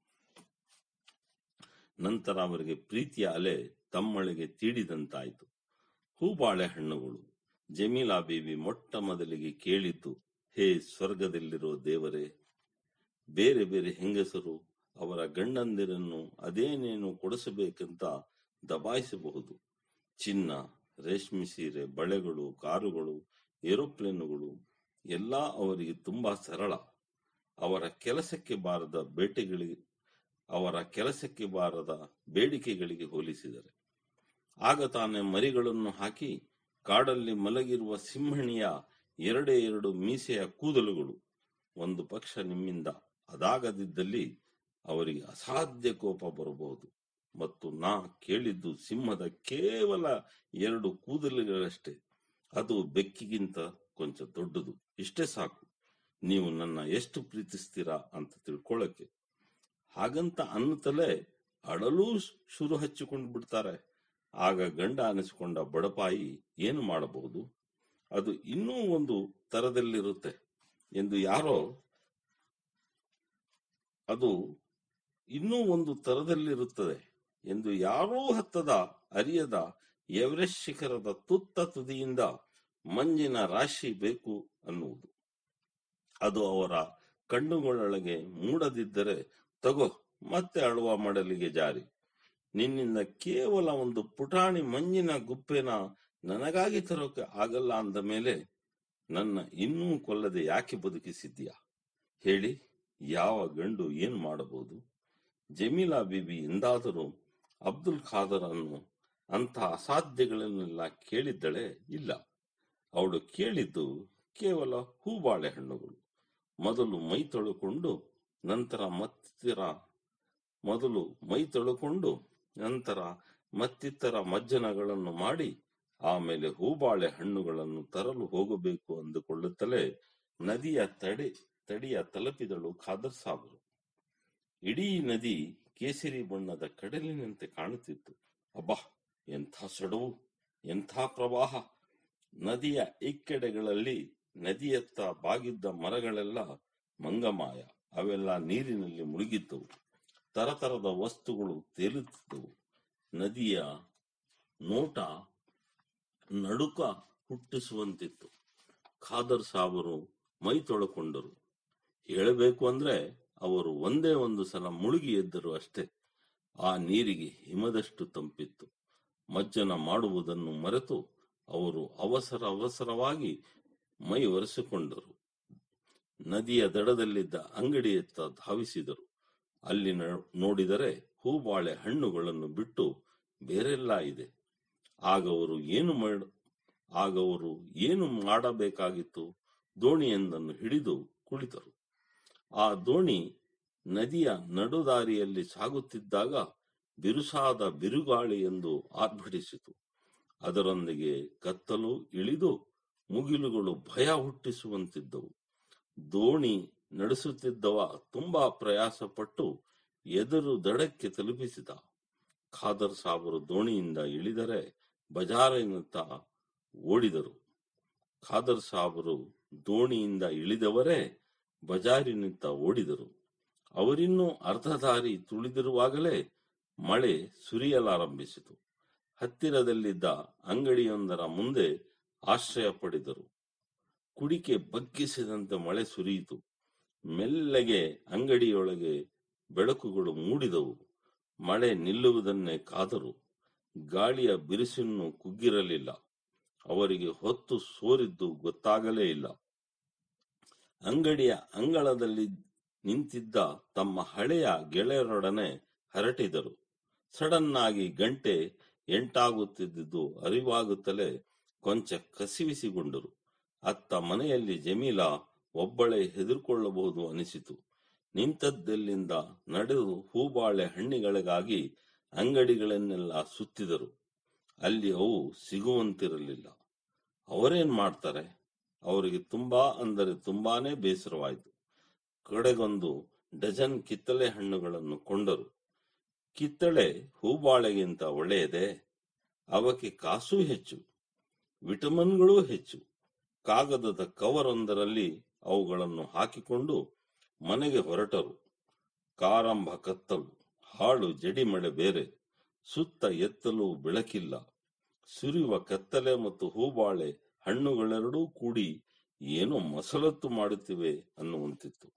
[SPEAKER 1] ನಂತರ ಅವರಿಗೆ ಪ್ರೀತಿಯ ಅಲೆ ತಮ್ಮೊಳಗೆ ತೀಡಿದಂತಾಯಿತು ಹೂಬಾಳೆ ಹಣ್ಣುಗಳು ಜಮೀಲಾ ಬೀವಿ ಮೊಟ್ಟ ಮೊದಲಿಗೆ ಕೇಳಿದ್ದು ಹೇ ಸ್ವರ್ಗದಲ್ಲಿರೋ ದೇವರೇ ಬೇರೆ ಬೇರೆ ಹೆಂಗಸರು ಅವರ ಗಂಡಂದಿರನ್ನು ಅದೇನೇನು ಕೊಡಿಸಬೇಕಂತ ದಬಾಯಿಸಬಹುದು ಚಿನ್ನ ರೇಷ್ಮೆ ಸೀರೆ ಬಳೆಗಳು ಕಾರುಗಳು ಏರೋಪ್ಲೇನುಗಳು ಎಲ್ಲ ಅವರಿಗೆ ತುಂಬಾ ಸರಳ ಅವರ ಕೆಲಸಕ್ಕೆ ಬಾರದ ಬೇಟೆಗಳಿಗೆ ಅವರ ಕೆಲಸಕ್ಕೆ ಬಾರದ ಬೇಡಿಕೆಗಳಿಗೆ ಹೋಲಿಸಿದರೆ ಆಗ ತಾನೇ ಮರಿಗಳನ್ನು ಹಾಕಿ ಕಾಡಲ್ಲಿ ಮಲಗಿರುವ ಸಿಂಹಣಿಯ ಎರಡೇ ಎರಡು ಮೀಸೆಯ ಕೂದಲುಗಳು ಒಂದು ಪಕ್ಷ ನಿಮ್ಮಿಂದ ಅದಾಗದಿದ್ದಲ್ಲಿ ಅವರಿಗೆ ಅಸಾಧ್ಯ ಕೋಪ ಬರಬಹುದು ಮತ್ತು ನಾ ಕೇಳಿದ್ದು ಸಿಂಹದ ಕೇವಲ ಎರಡು ಕೂದಲುಗಳಷ್ಟೇ ಅದು ಬೆಕ್ಕಿಗಿಂತ ಕೊಂಚ ದೊಡ್ಡದು ಇಷ್ಟೇ ಸಾಕು ನೀವು ನನ್ನ ಎಷ್ಟು ಪ್ರೀತಿಸ್ತೀರಾ ಅಂತ ತಿಳ್ಕೊಳ್ಳಕ್ಕೆ ಹಾಗಂತ ಅನ್ನುತ್ತಲೇ ಅಳಲೂ ಶುರು ಹಚ್ಚಿಕೊಂಡು ಬಿಡ್ತಾರೆ ಆಗ ಗಂಡ ಅನಿಸಿಕೊಂಡ ಬಡಪಾಯಿ ಏನು ಮಾಡಬಹುದು ಅದು ಇನ್ನೂ ಒಂದು ತರದಲ್ಲಿರುತ್ತೆ ಎಂದು ಯಾರೋ ಅದು ಇನ್ನೂ ಒಂದು ತರದಲ್ಲಿರುತ್ತದೆ ಎಂದು ಯಾರೂ ಹತ್ತದ ಅರಿಯದ ಎವರೆಸ್ಟ್ ಶಿಖರದ ತುತ್ತ ತುದಿಯಿಂದ ಮಂಜಿನ ರಾಶಿ ಬೇಕು ಅನ್ನುವುದು ಅದು ಅವರ ಕಣ್ಣುಗಳೊಳಗೆ ಮೂಡದಿದ್ದರೆ ತಗೋ ಮತ್ತೆ ಅಳುವ ಮಡಲಿಗೆ ಜಾರಿ ನಿನ್ನಿಂದ ಕೇವಲ ಒಂದು ಪುಟಾಣಿ ಮಂಜಿನ ಗುಪ್ಪೆನ ನನಗಾಗಿ ತರೋಕೆ ಆಗಲ್ಲ ಅಂದ ಮೇಲೆ ನನ್ನ ಇನ್ನೂ ಕೊಲ್ಲದೆ ಯಾಕೆ ಬದುಕಿಸಿದ್ಯಾ ಹೇಳಿ ಯಾವ ಗಂಡು ಏನು ಮಾಡಬಹುದು ಜಮೀಲಾ ಬೀಬಿ ಎಂದಾದರೂ ಅಬ್ದುಲ್ ಖಾದರ್ ಅನ್ನು ಅಂಥ ಅಸಾಧ್ಯಗಳನ್ನೆಲ್ಲ ಕೇಳಿದ್ದಳೆ ಇಲ್ಲ ಅವಳು ಕೇಳಿದ್ದು ಕೇವಲ ಹೂಬಾಳೆ ಹಣ್ಣುಗಳು ಮೊದಲು ಮೈ ತೊಳುಕೊಂಡು ನಂತರ ಮತ್ತಿತರ ಮೊದಲು ಮೈ ತೊಳುಕೊಂಡು ನಂತರ ಮತ್ತಿತರ ಮಜ್ಜನಗಳನ್ನು ಮಾಡಿ ಆಮೇಲೆ ಹೂಬಾಳೆ ಹಣ್ಣುಗಳನ್ನು ತರಲು ಹೋಗಬೇಕು ಅಂದುಕೊಳ್ಳುತ್ತಲೇ ನದಿಯ ತಡೆ ತಡಿಯ ತಲುಪಿದಳು ಖಾದರ್ ಸಾಬರು ಇಡೀ ನದಿ ಕೇಸರಿ ಬಣ್ಣದ ಕಡಲಿನಂತೆ ಕಾಣುತ್ತಿತ್ತು ಅಬ್ಬಾ ಎಂಥ ಸೊಡವು ಎಂಥ ಪ್ರವಾಹ ನದಿಯ ಇಕ್ಕೆಡೆಗಳಲ್ಲಿ ನದಿಯತ್ತ ಬಾಗಿದ್ದ ಮರಗಳೆಲ್ಲ ಮಂಗಮಾಯ ಅವೆಲ್ಲ ನೀರಿನಲ್ಲಿ ಮುಳುಗಿದ್ದವು ತರತರದ ವಸ್ತುಗಳು ತೇಲುತ್ತಿದ್ದವು ನದಿಯ ನೋಟ ನಡುಕ ಹುಟ್ಟಿಸುವಂತಿತ್ತು ಖಾದರ್ ಸಾಬರು ಮೈ ತೊಳಕೊಂಡರು ಹೇಳಬೇಕು ಅಂದ್ರೆ ಅವರು ಒಂದೇ ಒಂದು ಸಲ ಮುಳುಗಿ ಎದ್ದರು ಅಷ್ಟೇ ಆ ನೀರಿಗೆ ಹಿಮದಷ್ಟು ತಂಪಿತ್ತು ಮಜ್ಜನ ಮಾಡುವುದನ್ನು ಮರೆತು ಅವರು ಅವಸರ ಅವಸರವಾಗಿ ಮೈ ಒರೆಸಿಕೊಂಡರು ನದಿಯ ದಡದಲ್ಲಿದ್ದ ಅಂಗಡಿಯತ್ತ ಧಾವಿಸಿದರು ಅಲ್ಲಿ ನ- ನೋಡಿದರೆ ಹೂಬಾಳೆ ಹಣ್ಣುಗಳನ್ನು ಬಿಟ್ಟು ಬೇರೆಲ್ಲ ಇದೆ ಆಗವರು ಏನು ಮಾಡ ಆಗವರು ಏನು ಮಾಡಬೇಕಾಗಿತ್ತು ದೋಣಿಯೊಂದನ್ನು ಹಿಡಿದು ಕುಳಿತರು ಆ ದೋಣಿ ನದಿಯ ನಡುದಾರಿಯಲ್ಲಿ ಸಾಗುತ್ತಿದ್ದಾಗ ಬಿರುಸಾದ ಬಿರುಗಾಳಿ ಎಂದು ಆರ್ಭಟಿಸಿತು ಅದರೊಂದಿಗೆ ಕತ್ತಲು ಇಳಿದು ಮುಗಿಲುಗಳು ಭಯ ಹುಟ್ಟಿಸುವಂತಿದ್ದವು ದೋಣಿ ನಡೆಸುತ್ತಿದ್ದವ ತುಂಬಾ ಪ್ರಯಾಸಪಟ್ಟು ಎದುರು ದಡಕ್ಕೆ ತಲುಪಿಸಿದ ಖಾದರ್ ಸಾಬರು ದೋಣಿಯಿಂದ ಇಳಿದರೆ ಬಜಾರಿನತ್ತ ಓಡಿದರು ಖಾದರ್ ಸಾಬರು ದೋಣಿಯಿಂದ ಇಳಿದವರೇ ಬಜಾರಿನಿಂದ ಓಡಿದರು ಅವರಿನ್ನೂ ಅರ್ಧ ದಾರಿ ತುಳಿದಿರುವಾಗಲೇ ಮಳೆ ಸುರಿಯಲಾರಂಭಿಸಿತು ಹತ್ತಿರದಲ್ಲಿದ್ದ ಅಂಗಡಿಯೊಂದರ ಮುಂದೆ ಆಶ್ರಯ ಪಡೆದರು ಕುಡಿಕೆ ಬಗ್ಗಿಸಿದಂತೆ ಮಳೆ ಸುರಿಯಿತು ಮೆಲ್ಲಗೆ ಅಂಗಡಿಯೊಳಗೆ ಬೆಳಕುಗಳು ಮೂಡಿದವು ಮಳೆ ನಿಲ್ಲುವುದನ್ನೇ ಕಾದರು ಗಾಳಿಯ ಬಿರುಸಿನ್ನು ಕುಗ್ಗಿರಲಿಲ್ಲ ಅವರಿಗೆ ಹೊತ್ತು ಸೋರಿದ್ದು ಗೊತ್ತಾಗಲೇ ಇಲ್ಲ ಅಂಗಡಿಯ ಅಂಗಳದಲ್ಲಿ ನಿಂತಿದ್ದ ತಮ್ಮ ಹಳೆಯ ಗೆಳೆಯರೊಡನೆ ಹರಟಿದರು ಸಡನ್ ಆಗಿ ಗಂಟೆ ಎಂಟಾಗುತ್ತಿದ್ದುದು ಅರಿವಾಗುತ್ತಲೇ ಕೊಂಚ ಕಸಿವಿಸಿಗೊಂಡರು ಅತ್ತ ಮನೆಯಲ್ಲಿ ಜಮೀಲಾ ಒಬ್ಬಳೇ ಹೆದರಿಕೊಳ್ಳಬಹುದು ಅನಿಸಿತು ನಿಂತದ್ದೆಲ್ಲಿಂದ ನಡೆದು ಹೂಬಾಳೆ ಹಣ್ಣಿಗಳಿಗಾಗಿ ಅಂಗಡಿಗಳನ್ನೆಲ್ಲ ಸುತ್ತಿದರು ಅಲ್ಲಿ ಅವು ಸಿಗುವಂತಿರಲಿಲ್ಲ ಅವರೇನ್ ಮಾಡ್ತಾರೆ ಅವರಿಗೆ ತುಂಬಾ ಅಂದರೆ ತುಂಬಾನೇ ಬೇಸರವಾಯಿತು ಕಡೆಗೊಂದು ಡಜನ್ ಕಿತ್ತಳೆ ಹಣ್ಣುಗಳನ್ನು ಕೊಂಡರು ಕಿತ್ತಳೆ ಹೂಬಾಳೆಗಿಂತ ಒಳ್ಳೆಯದೇ ಅವಕ್ಕೆ ಕಾಸು ಹೆಚ್ಚು ವಿಟಮಿನ್ಗಳೂ ಹೆಚ್ಚು ಕಾಗದದ ಕವರ್ ಒಂದರಲ್ಲಿ ಅವುಗಳನ್ನು ಹಾಕಿಕೊಂಡು ಮನೆಗೆ ಹೊರಟರು ಕಾರಂಭ ಕತ್ತಲು ಹಾಳು ಜಡಿಮಳೆ ಬೇರೆ ಸುತ್ತ ಎತ್ತಲು ಬೆಳಕಿಲ್ಲ ಸುರಿಯುವ ಕತ್ತಲೆ ಮತ್ತು ಹೂಬಾಳೆ ಹಣ್ಣುಗಳೆರಡೂ ಕೂಡಿ ಏನೋ ಮಸಲತ್ತು ಮಾಡುತ್ತಿವೆ ಅನ್ನುವಂತಿತ್ತು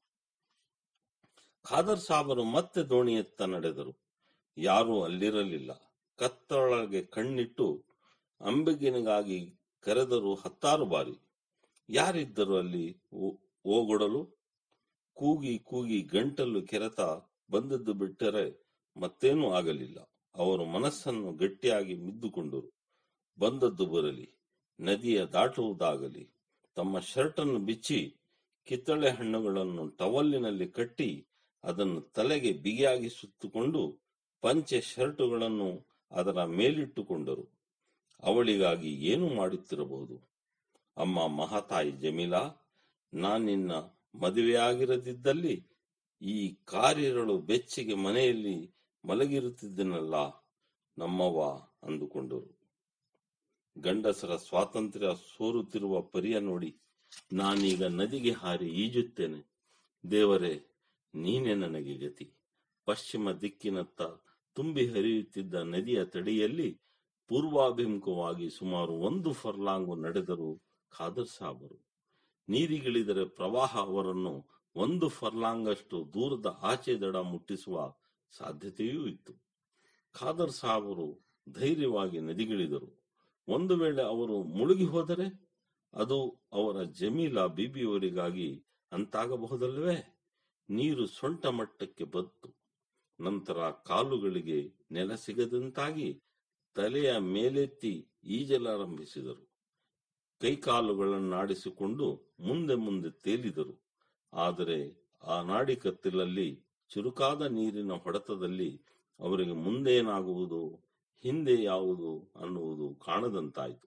[SPEAKER 1] ಖಾದರ್ ಸಾಬರು ಮತ್ತೆ ದೋಣಿಯತ್ತ ನಡೆದರು ಯಾರೂ ಅಲ್ಲಿರಲಿಲ್ಲ ಕತ್ತಳಗೆ ಕಣ್ಣಿಟ್ಟು ಅಂಬಿಗಿನಿಗಾಗಿ ಕರೆದರು ಹತ್ತಾರು ಬಾರಿ ಯಾರಿದ್ದರು ಅಲ್ಲಿ ಓ- ಓಗೊಡಲು ಕೂಗಿ ಕೂಗಿ ಗಂಟಲು ಕೆರೆತ ಬಂದದ್ದು ಬಿಟ್ಟರೆ ಮತ್ತೇನೂ ಆಗಲಿಲ್ಲ ಅವರು ಮನಸ್ಸನ್ನು ಗಟ್ಟಿಯಾಗಿ ಮಿದ್ದುಕೊಂಡರು ಬಂದದ್ದು ಬರಲಿ ನದಿಯ ದಾಟುವುದಾಗಲಿ ತಮ್ಮ ಶರ್ಟನ್ನು ಬಿಚ್ಚಿ ಕಿತ್ತಳೆ ಹಣ್ಣುಗಳನ್ನು ಟವಲ್ಲಿನಲ್ಲಿ ಕಟ್ಟಿ ಅದನ್ನು ತಲೆಗೆ ಬಿಗಿಯಾಗಿ ಸುತ್ತುಕೊಂಡು ಪಂಚೆ ಶರ್ಟುಗಳನ್ನು ಅದರ ಮೇಲಿಟ್ಟುಕೊಂಡರು ಅವಳಿಗಾಗಿ ಏನು ಮಾಡುತ್ತಿರಬಹುದು ಅಮ್ಮ ಮಹಾತಾಯಿ ಜಮೀಲಾ ನಾನಿನ್ನ ಮದುವೆಯಾಗಿರದಿದ್ದಲ್ಲಿ ಈ ಕಾರಿರಳು ಬೆಚ್ಚಿಗೆ ಮನೆಯಲ್ಲಿ ಮಲಗಿರುತ್ತಿದ್ದೆನಲ್ಲ ನಮ್ಮವ್ವ ಅಂದುಕೊಂಡರು ಗಂಡಸರ ಸ್ವಾತಂತ್ರ್ಯ ಸೋರುತ್ತಿರುವ ಪರಿಯ ನೋಡಿ ನಾನೀಗ ನದಿಗೆ ಹಾರಿ ಈಜುತ್ತೇನೆ ದೇವರೇ ನೀನೆ ನನಗೆ ಗತಿ ಪಶ್ಚಿಮ ದಿಕ್ಕಿನತ್ತ ತುಂಬಿ ಹರಿಯುತ್ತಿದ್ದ ನದಿಯ ತಡಿಯಲ್ಲಿ ಪೂರ್ವಾಭಿಮುಖವಾಗಿ ಸುಮಾರು ಒಂದು ಫರ್ಲಾಂಗು ನಡೆದರು ಖಾದರ್ ಸಾಬರು ನೀರಿಗಿಳಿದರೆ ಪ್ರವಾಹ ಅವರನ್ನು ಒಂದು ಫರ್ಲಾಂಗಷ್ಟು ದೂರದ ಆಚೆ ದಡ ಮುಟ್ಟಿಸುವ ಸಾಧ್ಯತೆಯೂ ಇತ್ತು ಖಾದರ್ ಸಾಬರು ಧೈರ್ಯವಾಗಿ ನದಿಗಿಳಿದರು ಒಂದು ವೇಳೆ ಅವರು ಮುಳುಗಿ ಹೋದರೆ ಅದು ಅವರ ಜಮೀಲಾ ಬೀಬಿಯವರಿಗಾಗಿ ಅಂತಾಗಬಹುದಲ್ಲವೇ ನೀರು ಸೊಂಟ ಮಟ್ಟಕ್ಕೆ ಬತ್ತು ನಂತರ ಕಾಲುಗಳಿಗೆ ನೆಲ ಸಿಗದಂತಾಗಿ ತಲೆಯ ಮೇಲೆತ್ತಿ ಈಜಲಾರಂಭಿಸಿದರು ಕೈಕಾಲುಗಳನ್ನಾಡಿಸಿಕೊಂಡು ಮುಂದೆ ಮುಂದೆ ತೇಲಿದರು ಆದರೆ ಆ ನಾಡಿಕತ್ತಿಲಲ್ಲಿ ಚುರುಕಾದ ನೀರಿನ ಹೊಡೆತದಲ್ಲಿ ಅವರಿಗೆ ಮುಂದೇನಾಗುವುದು ಹಿಂದೆ ಯಾವುದು ಅನ್ನುವುದು ಕಾಣದಂತಾಯಿತು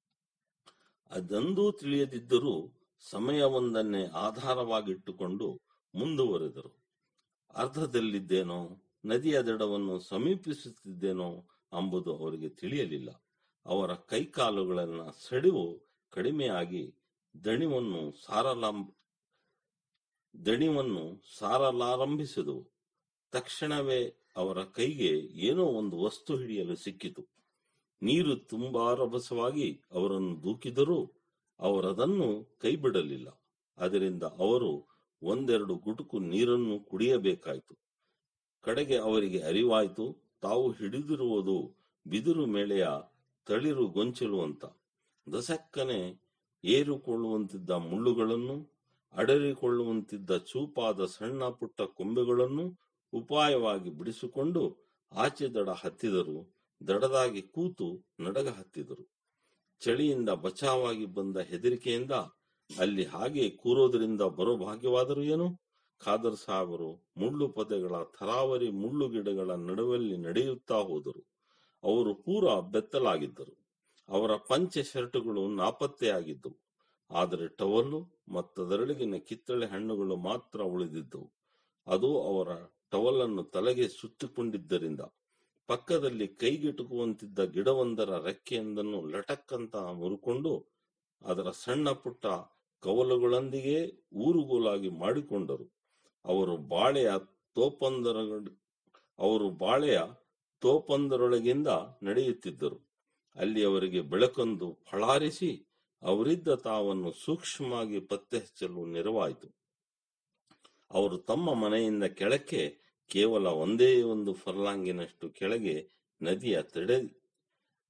[SPEAKER 1] ಅದಂದೂ ತಿಳಿಯದಿದ್ದರೂ ಸಮಯವೊಂದನ್ನೇ ಆಧಾರವಾಗಿಟ್ಟುಕೊಂಡು ಮುಂದುವರೆದರು ಅರ್ಧದಲ್ಲಿದ್ದೇನೋ ನದಿಯ ದಡವನ್ನು ಸಮೀಪಿಸುತ್ತಿದ್ದೇನೋ ಎಂಬುದು ಅವರಿಗೆ ತಿಳಿಯಲಿಲ್ಲ ಅವರ ಕೈಕಾಲುಗಳನ್ನ ಸಡಿವು ಕಡಿಮೆಯಾಗಿ ದಣಿವನ್ನು ಸಾರಲಾಂ ದಣಿವನ್ನು ಸಾರಲಾರಂಭಿಸಿದವು ತಕ್ಷಣವೇ ಅವರ ಕೈಗೆ ಏನೋ ಒಂದು ವಸ್ತು ಹಿಡಿಯಲು ಸಿಕ್ಕಿತು ನೀರು ತುಂಬಾ ರಭಸವಾಗಿ ಅವರನ್ನು ದೂಕಿದರೂ ಅವರದನ್ನು ಕೈಬಿಡಲಿಲ್ಲ ಅದರಿಂದ ಅವರು ಒಂದೆರಡು ಗುಟುಕು ನೀರನ್ನು ಕುಡಿಯಬೇಕಾಯಿತು ಕಡೆಗೆ ಅವರಿಗೆ ಅರಿವಾಯಿತು ತಾವು ಹಿಡಿದಿರುವುದು ಬಿದಿರು ಮೇಳೆಯ ತಳಿರು ಗೊಂಚಲು ಅಂತ ದಸಕ್ಕನೆ ಏರುಕೊಳ್ಳುವಂತಿದ್ದ ಮುಳ್ಳುಗಳನ್ನು ಅಡರಿಕೊಳ್ಳುವಂತಿದ್ದ ಚೂಪಾದ ಸಣ್ಣ ಪುಟ್ಟ ಕೊಂಬೆಗಳನ್ನು ಉಪಾಯವಾಗಿ ಬಿಡಿಸಿಕೊಂಡು ಆಚೆ ದಡ ಹತ್ತಿದರು ದಡದಾಗಿ ಕೂತು ನಡಗ ಹತ್ತಿದರು ಚಳಿಯಿಂದ ಬಚಾವಾಗಿ ಬಂದ ಹೆದರಿಕೆಯಿಂದ ಅಲ್ಲಿ ಹಾಗೆ ಕೂರೋದ್ರಿಂದ ಬರೋ ಭಾಗ್ಯವಾದರೂ ಏನು ಖಾದರ್ ಸಾಹಬರು ಮುಳ್ಳು ಪೊದೆಗಳ ಥರಾವರಿ ಮುಳ್ಳು ಗಿಡಗಳ ನಡುವಲ್ಲಿ ನಡೆಯುತ್ತಾ ಹೋದರು ಅವರು ಪೂರ ಬೆತ್ತಲಾಗಿದ್ದರು ಅವರ ಪಂಚೆ ಶರ್ಟುಗಳು ನಾಪತ್ತೆಯಾಗಿದ್ದವು ಆದರೆ ಟವಲ್ಲು ಮತ್ತದರೊಳಗಿನ ಕಿತ್ತಳೆ ಹಣ್ಣುಗಳು ಮಾತ್ರ ಉಳಿದಿದ್ದವು ಅದು ಅವರ ಟವಲನ್ನು ತಲೆಗೆ ಸುತ್ತಿಕೊಂಡಿದ್ದರಿಂದ ಪಕ್ಕದಲ್ಲಿ ಕೈಗೆಟುಕುವಂತಿದ್ದ ಗಿಡವೊಂದರ ರೆಕ್ಕೆಯೊಂದನ್ನು ಲಟಕ್ಕಂತ ಮುರುಕೊಂಡು ಅದರ ಸಣ್ಣ ಪುಟ್ಟ ಕವಲುಗಳೊಂದಿಗೆ ಊರುಗೋಲಾಗಿ ಮಾಡಿಕೊಂಡರು ಅವರು ಬಾಳೆಯ ತೋಪೊಂದರ ಅವರು ಬಾಳೆಯ ತೋಪೊಂದರೊಳಗಿಂದ ನಡೆಯುತ್ತಿದ್ದರು ಅಲ್ಲಿ ಅವರಿಗೆ ಬೆಳಕೊಂದು ಫಳಾರಿಸಿ ಅವರಿದ್ದ ತಾವನ್ನು ಸೂಕ್ಷ್ಮವಾಗಿ ಪತ್ತೆ ಹಚ್ಚಲು ನೆರವಾಯಿತು ಅವರು ತಮ್ಮ ಮನೆಯಿಂದ ಕೆಳಕ್ಕೆ ಕೇವಲ ಒಂದೇ ಒಂದು ಫರ್ಲಾಂಗಿನಷ್ಟು ಕೆಳಗೆ ನದಿಯ ತಡೆ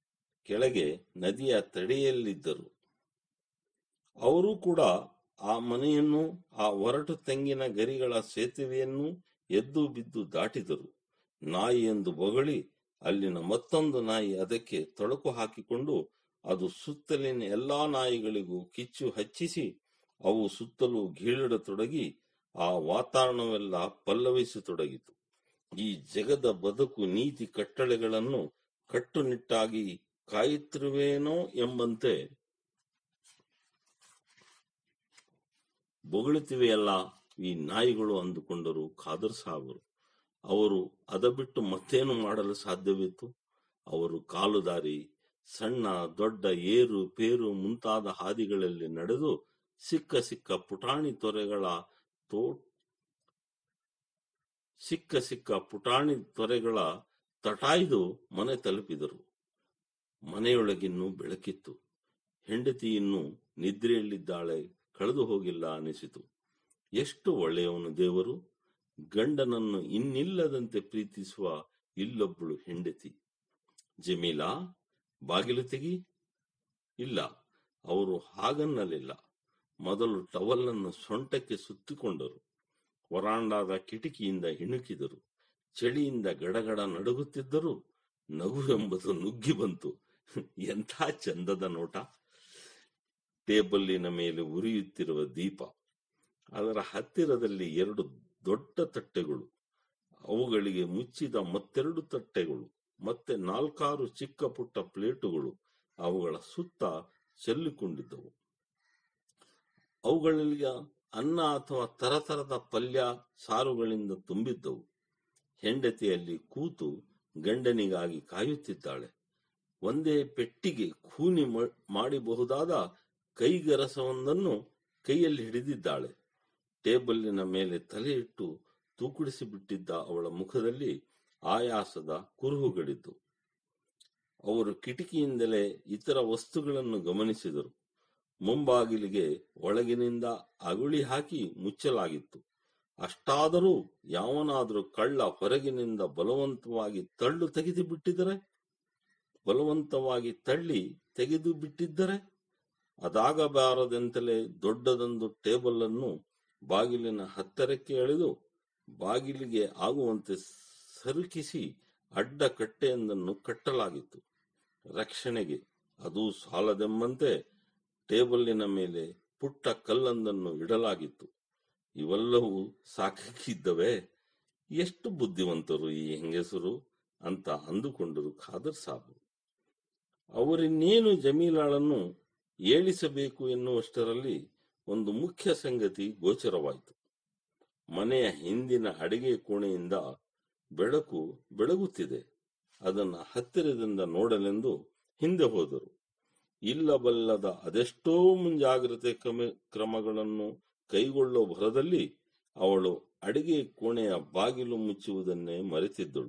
[SPEAKER 1] ಕೆಳಗೆ ನದಿಯ ತಡೆಯಲ್ಲಿದ್ದರು ಅವರು ಕೂಡ ಆ ಮನೆಯನ್ನು ಆ ಒರಟು ತೆಂಗಿನ ಗರಿಗಳ ಸೇತುವೆಯನ್ನು ಎದ್ದು ಬಿದ್ದು ದಾಟಿದರು ನಾಯಿ ಎಂದು ಬೊಗಳಿ ಅಲ್ಲಿನ ಮತ್ತೊಂದು ನಾಯಿ ಅದಕ್ಕೆ ತೊಡಕು ಹಾಕಿಕೊಂಡು ಅದು ಸುತ್ತಲಿನ ಎಲ್ಲಾ ನಾಯಿಗಳಿಗೂ ಕಿಚ್ಚು ಹಚ್ಚಿಸಿ ಅವು ಸುತ್ತಲೂ ಗೀಳಿಡತೊಡಗಿ ಆ ವಾತಾವರಣವೆಲ್ಲ ಪಲ್ಲವಿಸತೊಡಗಿತು ಈ ಜಗದ ಬದುಕು ನೀತಿ ಕಟ್ಟಳೆಗಳನ್ನು ಕಟ್ಟುನಿಟ್ಟಾಗಿ ಕಾಯುತ್ತಿರುವೇನೋ ಎಂಬಂತೆ ಬೊಗಳುತ್ತಿವೆಯಲ್ಲ ಈ ನಾಯಿಗಳು ಅಂದುಕೊಂಡರು ಖಾದರ್ ಸಾಹಬರು ಅವರು ಅದ ಬಿಟ್ಟು ಮತ್ತೇನು ಮಾಡಲು ಸಾಧ್ಯವಿತ್ತು ಅವರು ಕಾಲುದಾರಿ ಸಣ್ಣ ದೊಡ್ಡ ಏರು ಪೇರು ಮುಂತಾದ ಹಾದಿಗಳಲ್ಲಿ ನಡೆದು ಸಿಕ್ಕ ಸಿಕ್ಕ ಪುಟಾಣಿ ತೊರೆಗಳ ತೋ ಸಿಕ್ಕ ಸಿಕ್ಕ ಪುಟಾಣಿ ತೊರೆಗಳ ತಟಾಯ್ದು ಮನೆ ತಲುಪಿದರು ಮನೆಯೊಳಗಿನ್ನೂ ಬೆಳಕಿತ್ತು ಹೆಂಡತಿ ಇನ್ನೂ ನಿದ್ರೆಯಲ್ಲಿದ್ದಾಳೆ ಕಳೆದು ಹೋಗಿಲ್ಲ ಅನಿಸಿತು ಎಷ್ಟು ಒಳ್ಳೆಯವನು ದೇವರು ಗಂಡನನ್ನು ಇನ್ನಿಲ್ಲದಂತೆ ಪ್ರೀತಿಸುವ ಇಲ್ಲೊಬ್ಬಳು ಹೆಂಡತಿ ಜಮೀಲಾ ಬಾಗಿಲು ತೆಗಿ ಇಲ್ಲ ಅವರು ಹಾಗನ್ನಲಿಲ್ಲ ಮೊದಲು ಟವಲನ್ನು ಸೊಂಟಕ್ಕೆ ಸುತ್ತಿಕೊಂಡರು ವರಾಂಡಾದ ಕಿಟಕಿಯಿಂದ ಇಣುಕಿದರು ಚಳಿಯಿಂದ ಗಡಗಡ ನಡುಗುತ್ತಿದ್ದರು ನಗು ಎಂಬುದು ನುಗ್ಗಿ ಬಂತು ಎಂಥ ಚಂದದ ನೋಟ ಟೇಬಲ್ಲಿನ ಮೇಲೆ ಉರಿಯುತ್ತಿರುವ ದೀಪ ಅದರ ಹತ್ತಿರದಲ್ಲಿ ಎರಡು ದೊಡ್ಡ ತಟ್ಟೆಗಳು ಅವುಗಳಿಗೆ ಮುಚ್ಚಿದ ಮತ್ತೆರಡು ತಟ್ಟೆಗಳು ಮತ್ತೆ ನಾಲ್ಕಾರು ಚಿಕ್ಕ ಪುಟ್ಟ ಪ್ಲೇಟುಗಳು ಅವುಗಳ ಸುತ್ತ ಚೆಲ್ಲಿಕೊಂಡಿದ್ದವು ಅವುಗಳಲ್ಲಿ ಅನ್ನ ಅಥವಾ ತರತರದ ಪಲ್ಯ ಸಾರುಗಳಿಂದ ತುಂಬಿದ್ದವು ಹೆಂಡತಿಯಲ್ಲಿ ಕೂತು ಗಂಡನಿಗಾಗಿ ಕಾಯುತ್ತಿದ್ದಾಳೆ ಒಂದೇ ಪೆಟ್ಟಿಗೆ ಖೂನಿ ಮ- ಮಾಡಬಹುದಾದ ಕೈಗರಸವೊಂದನ್ನು ಕೈಯಲ್ಲಿ ಹಿಡಿದಿದ್ದಾಳೆ ಟೇಬಲ್ಲಿನ ಮೇಲೆ ತಲೆ ಇಟ್ಟು ತೂಕುಡಿಸಿ ಬಿಟ್ಟಿದ್ದ ಅವಳ ಮುಖದಲ್ಲಿ ಆಯಾಸದ ಕುರುಹುಗಳಿದ್ದು ಅವರು ಕಿಟಕಿಯಿಂದಲೇ ಇತರ ವಸ್ತುಗಳನ್ನು ಗಮನಿಸಿದರು ಮುಂಬಾಗಿಲಿಗೆ ಒಳಗಿನಿಂದ ಅಗುಳಿ ಹಾಕಿ ಮುಚ್ಚಲಾಗಿತ್ತು ಅಷ್ಟಾದರೂ ಯಾವನಾದರೂ ಕಳ್ಳ ಹೊರಗಿನಿಂದ ಬಲವಂತವಾಗಿ ತಳ್ಳು ತೆಗೆದು ಬಿಟ್ಟಿದರೆ ಬಲವಂತವಾಗಿ ತಳ್ಳಿ ತೆಗೆದು ಬಿಟ್ಟಿದ್ದರೆ ಅದಾಗಬಾರದೆಂತಲೇ ದೊಡ್ಡದೊಂದು ಟೇಬಲ್ ಅನ್ನು ಬಾಗಿಲಿನ ಹತ್ತಿರಕ್ಕೆ ಎಳೆದು ಬಾಗಿಲಿಗೆ ಆಗುವಂತೆ ಸರುಕಿಸಿ ಅಡ್ಡ ಕಟ್ಟೆಯೊಂದನ್ನು ಕಟ್ಟಲಾಗಿತ್ತು ರಕ್ಷಣೆಗೆ ಅದು ಸಾಲದೆಂಬಂತೆ ಟೇಬಲ್ಲಿನ ಮೇಲೆ ಪುಟ್ಟ ಕಲ್ಲೊಂದನ್ನು ಇಡಲಾಗಿತ್ತು ಇವೆಲ್ಲವೂ ಸಾಕಾಗಿದ್ದವೇ ಎಷ್ಟು ಬುದ್ಧಿವಂತರು ಈ ಹೆಂಗಸರು ಅಂತ ಅಂದುಕೊಂಡರು ಖಾದರ್ ಸಾಬು ಅವರಿನ್ನೇನು ಜಮೀಲಾಳನ್ನು ಏಳಿಸಬೇಕು ಎನ್ನುವಷ್ಟರಲ್ಲಿ ಒಂದು ಮುಖ್ಯ ಸಂಗತಿ ಗೋಚರವಾಯಿತು ಮನೆಯ ಹಿಂದಿನ ಅಡಿಗೆ ಕೋಣೆಯಿಂದ ಬೆಳಕು ಬೆಳಗುತ್ತಿದೆ ಅದನ್ನ ಹತ್ತಿರದಿಂದ ನೋಡಲೆಂದು ಹಿಂದೆ ಹೋದರು ಇಲ್ಲಬಲ್ಲದ ಅದೆಷ್ಟೋ ಮುಂಜಾಗ್ರತೆ ಕ್ರಮ ಕ್ರಮಗಳನ್ನು ಕೈಗೊಳ್ಳೋ ಭರದಲ್ಲಿ ಅವಳು ಅಡಿಗೆ ಕೋಣೆಯ ಬಾಗಿಲು ಮುಚ್ಚುವುದನ್ನೇ ಮರೆತಿದ್ದಳು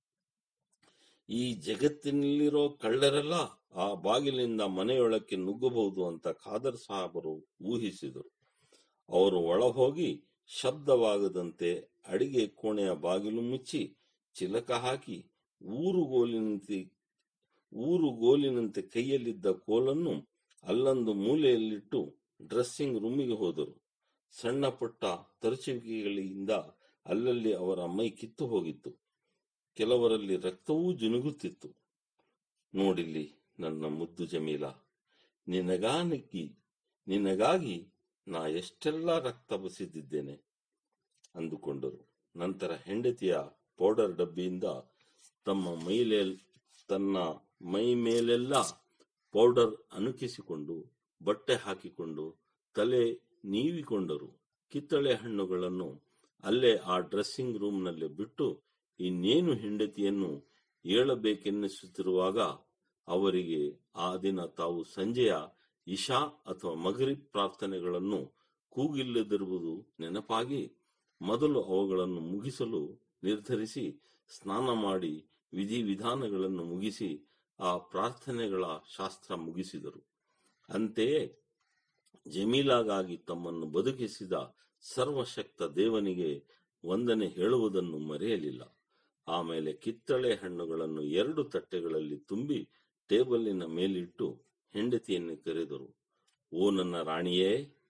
[SPEAKER 1] ಈ ಜಗತ್ತಿನಲ್ಲಿರೋ ಕಳ್ಳರೆಲ್ಲ ಆ ಬಾಗಿಲಿಂದ ಮನೆಯೊಳಕ್ಕೆ ನುಗ್ಗಬಹುದು ಅಂತ ಖಾದರ್ ಸಾಹಬರು ಊಹಿಸಿದರು ಅವರು ಒಳಹೋಗಿ ಶಬ್ದವಾಗದಂತೆ ಅಡಿಗೆ ಕೋಣೆಯ ಬಾಗಿಲು ಮುಚ್ಚಿ ಚಿಲಕ ಹಾಕಿ ಊರುಗೋಲಿನಂತೆ ಊರುಗೋಲಿನಂತೆ ಕೈಯಲ್ಲಿದ್ದ ಕೋಲನ್ನು ಅಲ್ಲೊಂದು ಮೂಲೆಯಲ್ಲಿಟ್ಟು ಡ್ರೆಸ್ಸಿಂಗ್ ರೂಮಿಗೆ ಹೋದರು ಸಣ್ಣ ಪುಟ್ಟ ತರಚುವಿಕೆಗಳಿಂದ ಅಲ್ಲಲ್ಲಿ ಅವರ ಮೈ ಕಿತ್ತು ಹೋಗಿತ್ತು ಕೆಲವರಲ್ಲಿ ರಕ್ತವೂ ಜುನುಗುತ್ತಿತ್ತು ನೋಡಿಲ್ಲಿ ನನ್ನ ಮುದ್ದು ಜಮೀಲ ನಿನಗಾನಕ್ಕಿ ನಿನಗಾಗಿ ನಾ ಎಷ್ಟೆಲ್ಲ ರಕ್ತ ಬಸಿದಿದ್ದೇನೆ ಅಂದುಕೊಂಡರು ನಂತರ ಹೆಂಡತಿಯ ಪೌಡರ್ ಡಬ್ಬಿಯಿಂದ ತಮ್ಮ ಮೈಲೆ ತನ್ನ ಮೈ ಮೇಲೆಲ್ಲ ಪೌಡರ್ ಅನುಕಿಸಿಕೊಂಡು ಬಟ್ಟೆ ಹಾಕಿಕೊಂಡು ತಲೆ ನೀವಿಕೊಂಡರು ಕಿತ್ತಳೆ ಹಣ್ಣುಗಳನ್ನು ಅಲ್ಲೇ ಆ ಡ್ರೆಸ್ಸಿಂಗ್ ರೂಮ್ನಲ್ಲಿ ಬಿಟ್ಟು ಇನ್ನೇನು ಹೆಂಡತಿಯನ್ನು ಏಳಬೇಕೆನ್ನಿಸುತ್ತಿರುವಾಗ ಅವರಿಗೆ ಆ ದಿನ ತಾವು ಸಂಜೆಯ ಇಶಾ ಅಥವಾ ಮಗರಿಬ್ ಪ್ರಾರ್ಥನೆಗಳನ್ನು ಕೂಗಿಲ್ಲದಿರುವುದು ನೆನಪಾಗಿ ಮೊದಲು ಅವುಗಳನ್ನು ಮುಗಿಸಲು ನಿರ್ಧರಿಸಿ ಸ್ನಾನ ಮಾಡಿ ವಿಧಿವಿಧಾನಗಳನ್ನು ಮುಗಿಸಿ ಆ ಪ್ರಾರ್ಥನೆಗಳ ಶಾಸ್ತ್ರ ಮುಗಿಸಿದರು ಅಂತೆಯೇ ಜಮೀಲಾಗಾಗಿ ತಮ್ಮನ್ನು ಬದುಕಿಸಿದ ಸರ್ವಶಕ್ತ ದೇವನಿಗೆ ವಂದನೆ ಹೇಳುವುದನ್ನು ಮರೆಯಲಿಲ್ಲ ಆಮೇಲೆ ಕಿತ್ತಳೆ ಹಣ್ಣುಗಳನ್ನು ಎರಡು ತಟ್ಟೆಗಳಲ್ಲಿ ತುಂಬಿ ಟೇಬಲಿನ ಮೇಲಿಟ್ಟು ಹೆಂಡತಿಯನ್ನು ಕರೆದರು ಓ ನನ್ನ ರಾಣಿಯೇ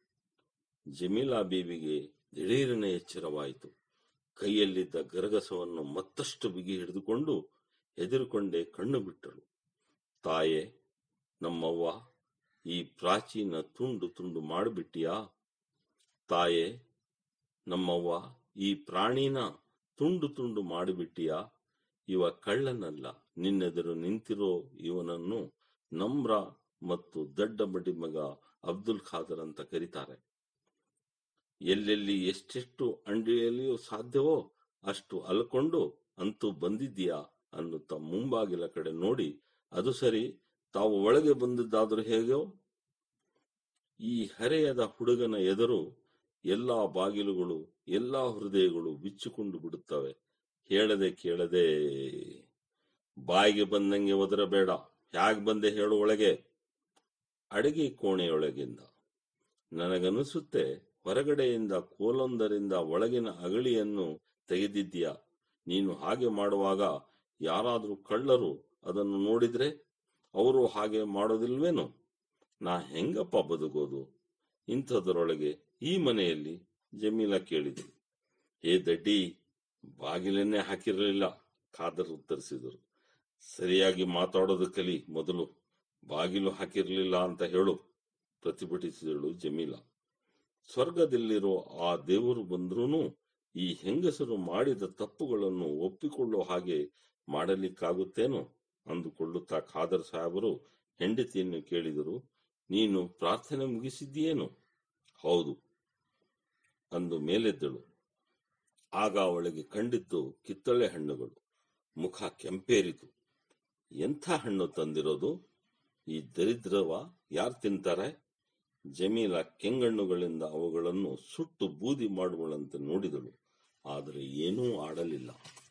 [SPEAKER 1] ಜಮೀಲಾ ಬೀವಿಗೆ ದಿಢೀರನೆ ಎಚ್ಚರವಾಯಿತು ಕೈಯಲ್ಲಿದ್ದ ಗರಗಸವನ್ನು ಮತ್ತಷ್ಟು ಬಿಗಿ ಹಿಡಿದುಕೊಂಡು ಹೆದರಿಕೊಂಡೇ ಕಣ್ಣು ಬಿಟ್ಟಳು ತಾಯೇ ನಮ್ಮವ್ವ ಈ ಪ್ರಾಚೀನ ತುಂಡು ತುಂಡು ಮಾಡಿಬಿಟ್ಟಿಯಾ ತಾಯೇ ನಮ್ಮವ್ವ ಈ ಪ್ರಾಣಿನ ತುಂಡು ತುಂಡು ಮಾಡಿಬಿಟ್ಟಿಯಾ ಇವ ಕಳ್ಳನಲ್ಲ ನಿನ್ನೆದುರು ನಿಂತಿರೋ ಇವನನ್ನು ನಮ್ರ ಮತ್ತು ದಡ್ಡ ಬಡ್ಡಿ ಮಗ ಅಬ್ದುಲ್ ಖಾದರ್ ಅಂತ ಕರೀತಾರೆ ಎಲ್ಲೆಲ್ಲಿ ಎಷ್ಟೆಷ್ಟು ಅಂಡಿಯಲ್ಲಿಯೂ ಸಾಧ್ಯವೋ ಅಷ್ಟು ಅಲ್ಕೊಂಡು ಅಂತೂ ಬಂದಿದ್ದೀಯಾ ಅನ್ನುತ್ತಾ ಮುಂಬಾಗಿಲ ಕಡೆ ನೋಡಿ ಅದು ಸರಿ ತಾವು ಒಳಗೆ ಬಂದಿದ್ದಾದರೂ ಹೇಗೋ ಈ ಹರೆಯದ ಹುಡುಗನ ಎದುರು ಎಲ್ಲಾ ಬಾಗಿಲುಗಳು ಎಲ್ಲಾ ಹೃದಯಗಳು ಬಿಚ್ಚಿಕೊಂಡು ಬಿಡುತ್ತವೆ ಹೇಳದೆ ಕೇಳದೆ ಬಾಯಿಗೆ ಬಂದಂಗೆ ಒದರಬೇಡ ಹ್ಯಾಗ್ ಬಂದೆ ಹೇಳು ಒಳಗೆ ಅಡಿಗೆ ಕೋಣೆಯೊಳಗಿಂದ ನನಗನಿಸುತ್ತೆ ಹೊರಗಡೆಯಿಂದ ಕೋಲೊಂದರಿಂದ ಒಳಗಿನ ಅಗಳಿಯನ್ನು ತೆಗೆದಿದ್ದೀಯಾ ನೀನು ಹಾಗೆ ಮಾಡುವಾಗ ಯಾರಾದರೂ ಕಳ್ಳರು ಅದನ್ನು ನೋಡಿದ್ರೆ ಅವರು ಹಾಗೆ ಮಾಡೋದಿಲ್ವೇನು ನಾ ಹೆಂಗಪ್ಪ ಬದುಕೋದು ಇಂಥದರೊಳಗೆ ಈ ಮನೆಯಲ್ಲಿ ಜಮೀಲ ಕೇಳಿದೆ ಹೇ ದಡ್ಡಿ ಬಾಗಿಲನ್ನೇ ಹಾಕಿರಲಿಲ್ಲ ಖಾದರ್ ಉತ್ತರಿಸಿದರು ಸರಿಯಾಗಿ ಮಾತಾಡೋದು ಕಲಿ ಮೊದಲು ಬಾಗಿಲು ಹಾಕಿರಲಿಲ್ಲ ಅಂತ ಹೇಳು ಪ್ರತಿಭಟಿಸಿದಳು ಜಮೀಲ ಸ್ವರ್ಗದಲ್ಲಿರೋ ಆ ದೇವರು ಬಂದ್ರೂನು ಈ ಹೆಂಗಸರು ಮಾಡಿದ ತಪ್ಪುಗಳನ್ನು ಒಪ್ಪಿಕೊಳ್ಳೋ ಹಾಗೆ ಮಾಡಲಿಕ್ಕಾಗುತ್ತೇನೋ ಅಂದುಕೊಳ್ಳುತ್ತಾ ಖಾದರ್ ಸಾಹೇಬರು ಹೆಂಡತಿಯನ್ನು ಕೇಳಿದರು ನೀನು ಪ್ರಾರ್ಥನೆ ಮುಗಿಸಿದ್ದೀಯೇನು ಹೌದು ಅಂದು ಮೇಲೆದ್ದಳು ಆಗ ಅವಳಿಗೆ ಕಂಡಿದ್ದು ಕಿತ್ತಳೆ ಹಣ್ಣುಗಳು ಮುಖ ಕೆಂಪೇರಿತು ಎಂಥ ಹಣ್ಣು ತಂದಿರೋದು ಈ ದರಿದ್ರವ ಯಾರು ತಿಂತಾರೆ ಜಮೀಲ ಕೆಂಗಣ್ಣುಗಳಿಂದ ಅವುಗಳನ್ನು ಸುಟ್ಟು ಬೂದಿ ಮಾಡುವಳಂತೆ ನೋಡಿದಳು ಆದರೆ ಏನೂ ಆಡಲಿಲ್ಲ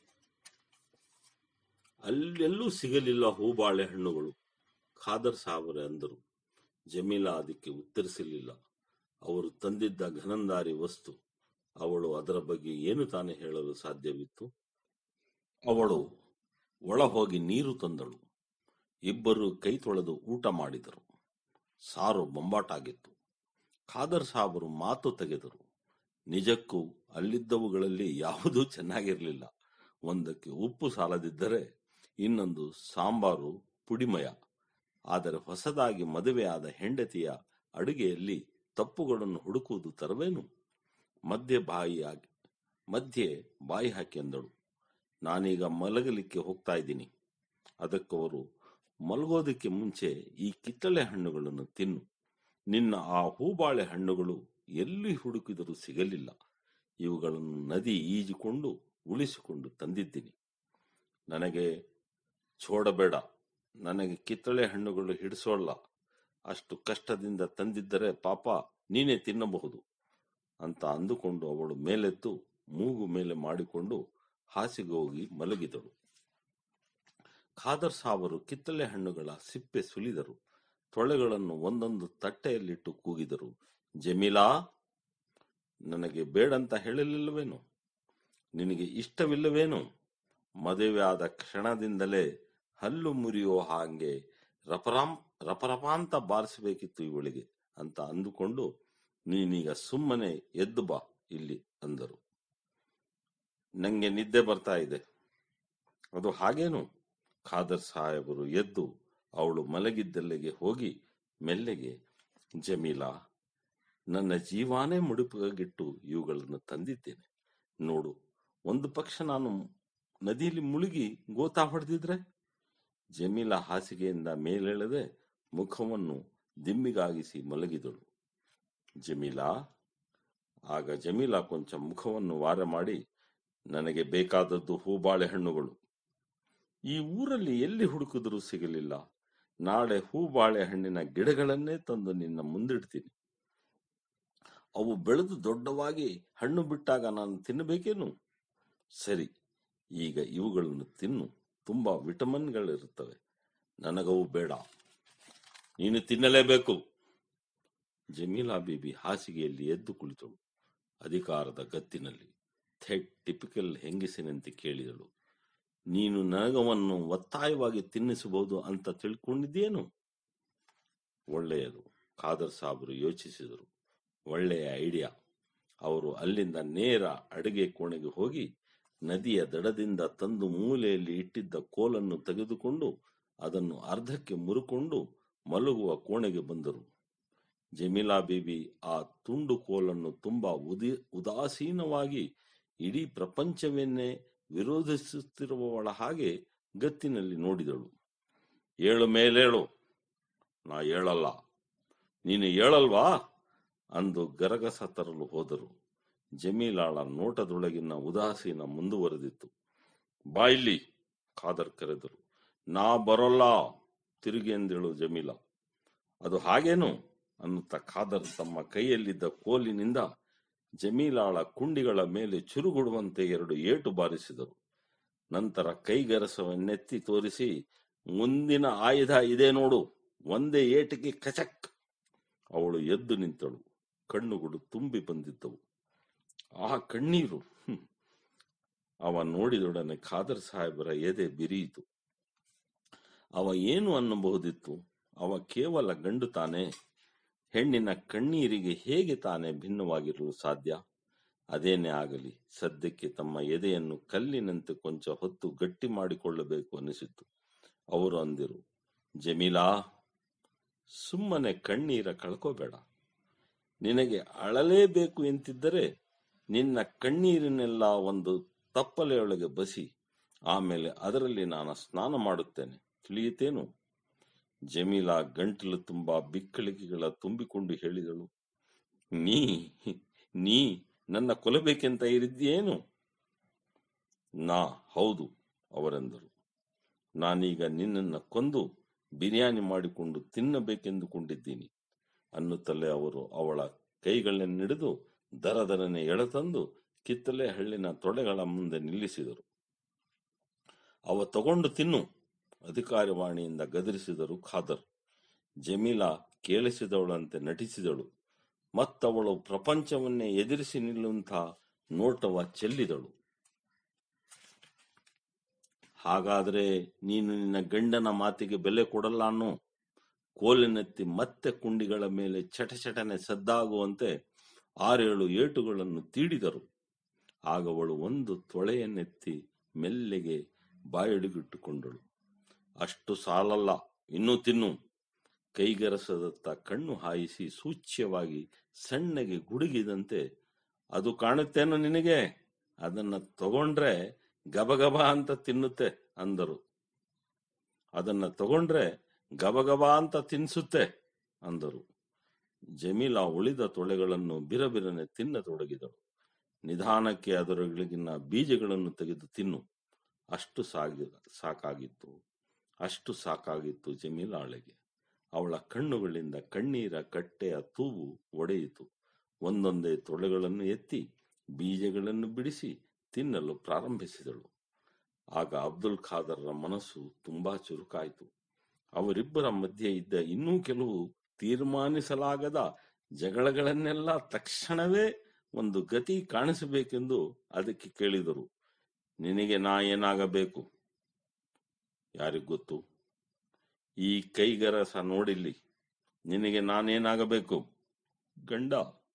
[SPEAKER 1] ಅಲ್ಲೆಲ್ಲೂ ಸಿಗಲಿಲ್ಲ ಹೂಬಾಳೆ ಹಣ್ಣುಗಳು ಖಾದರ್ ಸಾಬರೆ ಅಂದರು ಜಮೀಲಾ ಅದಕ್ಕೆ ಉತ್ತರಿಸಲಿಲ್ಲ ಅವರು ತಂದಿದ್ದ ಘನಂದಾರಿ ವಸ್ತು ಅವಳು ಅದರ ಬಗ್ಗೆ ಏನು ತಾನೇ ಹೇಳಲು ಸಾಧ್ಯವಿತ್ತು ಅವಳು ಒಳ ಹೋಗಿ ನೀರು ತಂದಳು ಇಬ್ಬರು ಕೈ ತೊಳೆದು ಊಟ ಮಾಡಿದರು ಸಾರು ಬೊಂಬಾಟಾಗಿತ್ತು ಖಾದರ್ ಸಾಬರು ಮಾತು ತೆಗೆದರು ನಿಜಕ್ಕೂ ಅಲ್ಲಿದ್ದವುಗಳಲ್ಲಿ ಯಾವುದೂ ಚೆನ್ನಾಗಿರಲಿಲ್ಲ ಒಂದಕ್ಕೆ ಉಪ್ಪು ಸಾಲದಿದ್ದರೆ ಇನ್ನೊಂದು ಸಾಂಬಾರು ಪುಡಿಮಯ ಆದರೆ ಹೊಸದಾಗಿ ಮದುವೆಯಾದ ಹೆಂಡತಿಯ ಅಡುಗೆಯಲ್ಲಿ ತಪ್ಪುಗಳನ್ನು ಹುಡುಕುವುದು ತರವೇನು ಮಧ್ಯೆ ಬಾಯಿಯಾಗಿ ಮಧ್ಯೆ ಬಾಯಿ ಹಾಕಿ ಅಂದಳು ನಾನೀಗ ಮಲಗಲಿಕ್ಕೆ ಹೋಗ್ತಾ ಇದ್ದೀನಿ ಅದಕ್ಕವರು ಮಲಗೋದಕ್ಕೆ ಮುಂಚೆ ಈ ಕಿತ್ತಳೆ ಹಣ್ಣುಗಳನ್ನು ತಿನ್ನು ನಿನ್ನ ಆ ಹೂಬಾಳೆ ಹಣ್ಣುಗಳು ಎಲ್ಲಿ ಹುಡುಕಿದರೂ ಸಿಗಲಿಲ್ಲ ಇವುಗಳನ್ನು ನದಿ ಈಜಿಕೊಂಡು ಉಳಿಸಿಕೊಂಡು ತಂದಿದ್ದೀನಿ ನನಗೆ ಚೋಡಬೇಡ ನನಗೆ ಕಿತ್ತಳೆ ಹಣ್ಣುಗಳು ಹಿಡಿಸೋಲ್ಲ ಅಷ್ಟು ಕಷ್ಟದಿಂದ ತಂದಿದ್ದರೆ ಪಾಪ ನೀನೇ ತಿನ್ನಬಹುದು ಅಂತ ಅಂದುಕೊಂಡು ಅವಳು ಮೇಲೆದ್ದು ಮೂಗು ಮೇಲೆ ಮಾಡಿಕೊಂಡು ಹಾಸಿಗೆ ಹೋಗಿ ಮಲಗಿದಳು ಖಾದರ್ ಸಾವರು ಕಿತ್ತಳೆ ಹಣ್ಣುಗಳ ಸಿಪ್ಪೆ ಸುಲಿದರು ತೊಳೆಗಳನ್ನು ಒಂದೊಂದು ತಟ್ಟೆಯಲ್ಲಿಟ್ಟು ಕೂಗಿದರು ಜಮೀಲಾ ನನಗೆ ಬೇಡಂತ ಹೇಳಲಿಲ್ಲವೇನು ನಿನಗೆ ಇಷ್ಟವಿಲ್ಲವೇನು ಮದುವೆ ಆದ ಕ್ಷಣದಿಂದಲೇ ಹಲ್ಲು ಮುರಿಯೋ ಹಾಗೆ ರಪರಾಂ ರಪರಪಾಂತ ಬಾರಿಸಬೇಕಿತ್ತು ಇವಳಿಗೆ ಅಂತ ಅಂದುಕೊಂಡು ನೀನೀಗ ಸುಮ್ಮನೆ ಎದ್ದು ಬಾ ಇಲ್ಲಿ ಅಂದರು ನಂಗೆ ನಿದ್ದೆ ಬರ್ತಾ ಇದೆ ಅದು ಹಾಗೇನು ಖಾದರ್ ಸಾಹೇಬರು ಎದ್ದು ಅವಳು ಮಲಗಿದ್ದಲ್ಲಿಗೆ ಹೋಗಿ ಮೆಲ್ಲೆಗೆ ಜಮೀಲಾ ನನ್ನ ಜೀವಾನೇ ಮುಡುಪಾಗಿಟ್ಟು ಇವುಗಳನ್ನು ತಂದಿದ್ದೇನೆ ನೋಡು ಒಂದು ಪಕ್ಷ ನಾನು ನದಿಯಲ್ಲಿ ಮುಳುಗಿ ಗೋತಾ ಹೊಡೆದಿದ್ರೆ ಜಮೀಲಾ ಹಾಸಿಗೆಯಿಂದ ಮೇಲೆಳೆದೆ ಮುಖವನ್ನು ದಿಮ್ಮಿಗಾಗಿಸಿ ಮಲಗಿದಳು ಜಮೀಲಾ ಆಗ ಜಮೀಲಾ ಕೊಂಚ ಮುಖವನ್ನು ವಾರ ಮಾಡಿ ನನಗೆ ಬೇಕಾದದ್ದು ಹೂಬಾಳೆ ಹಣ್ಣುಗಳು ಈ ಊರಲ್ಲಿ ಎಲ್ಲಿ ಹುಡುಕಿದರೂ ಸಿಗಲಿಲ್ಲ ನಾಳೆ ಹೂಬಾಳೆ ಹಣ್ಣಿನ ಗಿಡಗಳನ್ನೇ ತಂದು ನಿನ್ನ ಮುಂದಿಡ್ತೀನಿ ಅವು ಬೆಳೆದು ದೊಡ್ಡವಾಗಿ ಹಣ್ಣು ಬಿಟ್ಟಾಗ ನಾನು ತಿನ್ನಬೇಕೇನು ಸರಿ ಈಗ ಇವುಗಳನ್ನು ತಿನ್ನು ತುಂಬಾ ವಿಟಮಿನ್ಗಳಿರುತ್ತವೆ ನನಗವು ಬೇಡ ನೀನು ತಿನ್ನಲೇಬೇಕು ಜಮೀಲಾ ಬೀಬಿ ಹಾಸಿಗೆಯಲ್ಲಿ ಎದ್ದು ಕುಳಿತಳು ಅಧಿಕಾರದ ಗತ್ತಿನಲ್ಲಿ ಥೆಟ್ ಟಿಪಿಕಲ್ ಹೆಂಗಸಿನಂತೆ ಕೇಳಿದಳು ನೀನು ನನಗವನ್ನು ಒತ್ತಾಯವಾಗಿ ತಿನ್ನಿಸಬಹುದು ಅಂತ ತಿಳ್ಕೊಂಡಿದ್ದೇನು ಒಳ್ಳೆಯದು ಖಾದರ್ ಸಾಬ್ರು ಯೋಚಿಸಿದರು ಒಳ್ಳೆಯ ಐಡಿಯಾ ಅವರು ಅಲ್ಲಿಂದ ನೇರ ಅಡುಗೆ ಕೋಣೆಗೆ ಹೋಗಿ ನದಿಯ ದಡದಿಂದ ತಂದು ಮೂಲೆಯಲ್ಲಿ ಇಟ್ಟಿದ್ದ ಕೋಲನ್ನು ತೆಗೆದುಕೊಂಡು ಅದನ್ನು ಅರ್ಧಕ್ಕೆ ಮುರುಕೊಂಡು ಮಲಗುವ ಕೋಣೆಗೆ ಬಂದರು ಜಮೀಲಾ ಬೀಬಿ ಆ ತುಂಡು ಕೋಲನ್ನು ತುಂಬಾ ಉದಿ ಉದಾಸೀನವಾಗಿ ಇಡೀ ಪ್ರಪಂಚವನ್ನೇ ವಿರೋಧಿಸುತ್ತಿರುವವಳ ಹಾಗೆ ಗತ್ತಿನಲ್ಲಿ ನೋಡಿದಳು ಏಳು ಮೇಲೇಳು ನಾ ಹೇಳಲ್ಲ ನೀನು ಹೇಳಲ್ವಾ ಅಂದು ಗರಗಸ ತರಲು ಹೋದರು ಜಮೀಲಾಳ ನೋಟದೊಳಗಿನ ಉದಾಸೀನ ಮುಂದುವರೆದಿತ್ತು ಬಾ ಇಲ್ಲಿ ಖಾದರ್ ಕರೆದರು ನಾ ಬರೋಲ್ಲ ತಿರುಗಿ ಎಂದಳು ಜಮೀಲಾ ಅದು ಹಾಗೇನು ಅನ್ನುತ್ತಾ ಖಾದರ್ ತಮ್ಮ ಕೈಯಲ್ಲಿದ್ದ ಕೋಲಿನಿಂದ ಜಮೀಲಾಳ ಕುಂಡಿಗಳ ಮೇಲೆ ಚುರುಗುಡುವಂತೆ ಎರಡು ಏಟು ಬಾರಿಸಿದರು ನಂತರ ಕೈಗರಸವನ್ನೆತ್ತಿ ತೋರಿಸಿ ಮುಂದಿನ ಆಯುಧ ಇದೆ ನೋಡು ಒಂದೇ ಏಟಿಗೆ ಕಚಕ್ ಅವಳು ಎದ್ದು ನಿಂತಳು ಕಣ್ಣುಗಳು ತುಂಬಿ ಬಂದಿದ್ದವು ಆ ಕಣ್ಣೀರು ಹ್ಮ್. ಅವ ನೋಡಿದೊಡನೆ ಖಾದರ್ ಸಾಹೇಬರ ಎದೆ ಬಿರಿಯಿತು ಅವ ಏನು ಅನ್ನಬಹುದಿತ್ತು ಅವ ಕೇವಲ ಗಂಡು ತಾನೆ ಹೆಣ್ಣಿನ ಕಣ್ಣೀರಿಗೆ ಹೇಗೆ ತಾನೇ ಭಿನ್ನವಾಗಿರಲು ಸಾಧ್ಯ ಅದೇನೇ ಆಗಲಿ ಸದ್ಯಕ್ಕೆ ತಮ್ಮ ಎದೆಯನ್ನು ಕಲ್ಲಿನಂತೆ ಕೊಂಚ ಹೊತ್ತು ಗಟ್ಟಿ ಮಾಡಿಕೊಳ್ಳಬೇಕು ಅನಿಸಿತು ಅವರು ಅಂದಿರು ಜಮೀಲಾ ಸುಮ್ಮನೆ ಕಣ್ಣೀರ ಕಳ್ಕೋಬೇಡ ನಿನಗೆ ಅಳಲೇಬೇಕು ಎಂತಿದ್ದರೆ ನಿನ್ನ ಕಣ್ಣೀರಿನೆಲ್ಲ ಒಂದು ತಪ್ಪಲೆಯೊಳಗೆ ಬಸಿ ಆಮೇಲೆ ಅದರಲ್ಲಿ ನಾನು ಸ್ನಾನ ಮಾಡುತ್ತೇನೆ ತಿಳಿಯುತ್ತೇನು ಜಮೀಲಾ ಗಂಟಲು ತುಂಬಾ ಬಿಕ್ಕಳಿಗೆಗಳ ತುಂಬಿಕೊಂಡು ಹೇಳಿದಳು ನೀ ನೀ ನನ್ನ ಕೊಲ್ಲಬೇಕೆಂತ ಇರಿದ್ದೇನು ನಾ ಹೌದು ಅವರೆಂದರು ನಾನೀಗ ನಿನ್ನನ್ನು ಕೊಂದು ಬಿರಿಯಾನಿ ಮಾಡಿಕೊಂಡು ತಿನ್ನಬೇಕೆಂದುಕೊಂಡಿದ್ದೀನಿ ಅನ್ನುತ್ತಲೇ ಅವರು ಅವಳ ಕೈಗಳನ್ನಿಡಿದು ದರದರನೆ ಎಳೆತಂದು ಕಿತ್ತಲೆ ಹಳ್ಳಿನ ತೊಡೆಗಳ ಮುಂದೆ ನಿಲ್ಲಿಸಿದರು ಅವ ತಗೊಂಡು ತಿನ್ನು ಅಧಿಕಾರವಾಣಿಯಿಂದ ಗದರಿಸಿದರು ಖಾದರ್ ಜಮೀಲಾ ಕೇಳಿಸಿದವಳಂತೆ ನಟಿಸಿದಳು ಮತ್ತವಳು ಪ್ರಪಂಚವನ್ನೇ ಎದುರಿಸಿ ನಿಲ್ಲುವಂಥ ನೋಟವ ಚೆಲ್ಲಿದಳು ಹಾಗಾದ್ರೆ ನೀನು ನಿನ್ನ ಗಂಡನ ಮಾತಿಗೆ ಬೆಲೆ ಕೊಡಲ್ಲ ಅನ್ನೋ ಕೋಲಿನೆತ್ತಿ ಮತ್ತೆ ಕುಂಡಿಗಳ ಮೇಲೆ ಚಟಚಟನೆ ಸದ್ದಾಗುವಂತೆ ಆರೇಳು ಏಟುಗಳನ್ನು ತೀಡಿದರು ಆಗ ಅವಳು ಒಂದು ತೊಳೆಯನ್ನೆತ್ತಿ ಮೆಲ್ಲೆಗೆ ಬಾಯಡಿಗಿಟ್ಟುಕೊಂಡಳು ಅಷ್ಟು ಸಾಲಲ್ಲ ಇನ್ನೂ ತಿನ್ನು ಕೈಗರಸದತ್ತ ಕಣ್ಣು ಹಾಯಿಸಿ ಸೂಚ್ಯವಾಗಿ ಸಣ್ಣಗೆ ಗುಡುಗಿದಂತೆ ಅದು ಕಾಣುತ್ತೇನೋ ನಿನಗೆ ಅದನ್ನ ತಗೊಂಡ್ರೆ ಗಬಗಬ ಅಂತ ತಿನ್ನುತ್ತೆ ಅಂದರು ಅದನ್ನ ತಗೊಂಡ್ರೆ ಗಬಗಬ ಅಂತ ತಿನ್ಸುತ್ತೆ ಅಂದರು ಜಮೀಲಾ ಉಳಿದ ತೊಳೆಗಳನ್ನು ಬಿರಬಿರನೆ ತಿನ್ನತೊಡಗಿದಳು ನಿಧಾನಕ್ಕೆ ಅದರೊಳಗಿನ ಬೀಜಗಳನ್ನು ತೆಗೆದು ತಿನ್ನು ಅಷ್ಟು ಸಾಗಿ ಸಾಕಾಗಿತ್ತು ಅಷ್ಟು ಸಾಕಾಗಿತ್ತು ಜಮೀಲಾಳಿಗೆ ಅವಳ ಕಣ್ಣುಗಳಿಂದ ಕಣ್ಣೀರ ಕಟ್ಟೆಯ ತೂವು ಒಡೆಯಿತು ಒಂದೊಂದೇ ತೊಳೆಗಳನ್ನು ಎತ್ತಿ ಬೀಜಗಳನ್ನು ಬಿಡಿಸಿ ತಿನ್ನಲು ಪ್ರಾರಂಭಿಸಿದಳು ಆಗ ಅಬ್ದುಲ್ ಖಾದರ್ರ ಮನಸ್ಸು ತುಂಬಾ ಚುರುಕಾಯಿತು ಅವರಿಬ್ಬರ ಮಧ್ಯೆ ಇದ್ದ ಇನ್ನೂ ಕೆಲವು ತೀರ್ಮಾನಿಸಲಾಗದ ಜಗಳಗಳನ್ನೆಲ್ಲ ತಕ್ಷಣವೇ ಒಂದು ಗತಿ ಕಾಣಿಸಬೇಕೆಂದು ಅದಕ್ಕೆ ಕೇಳಿದರು ನಿನಗೆ ನಾ ಏನಾಗಬೇಕು ಯಾರಿಗ್ ಗೊತ್ತು ಈ ಕೈಗರಸ ನೋಡಿಲ್ಲಿ ನಿನಗೆ ನಾನೇನಾಗಬೇಕು ಗಂಡ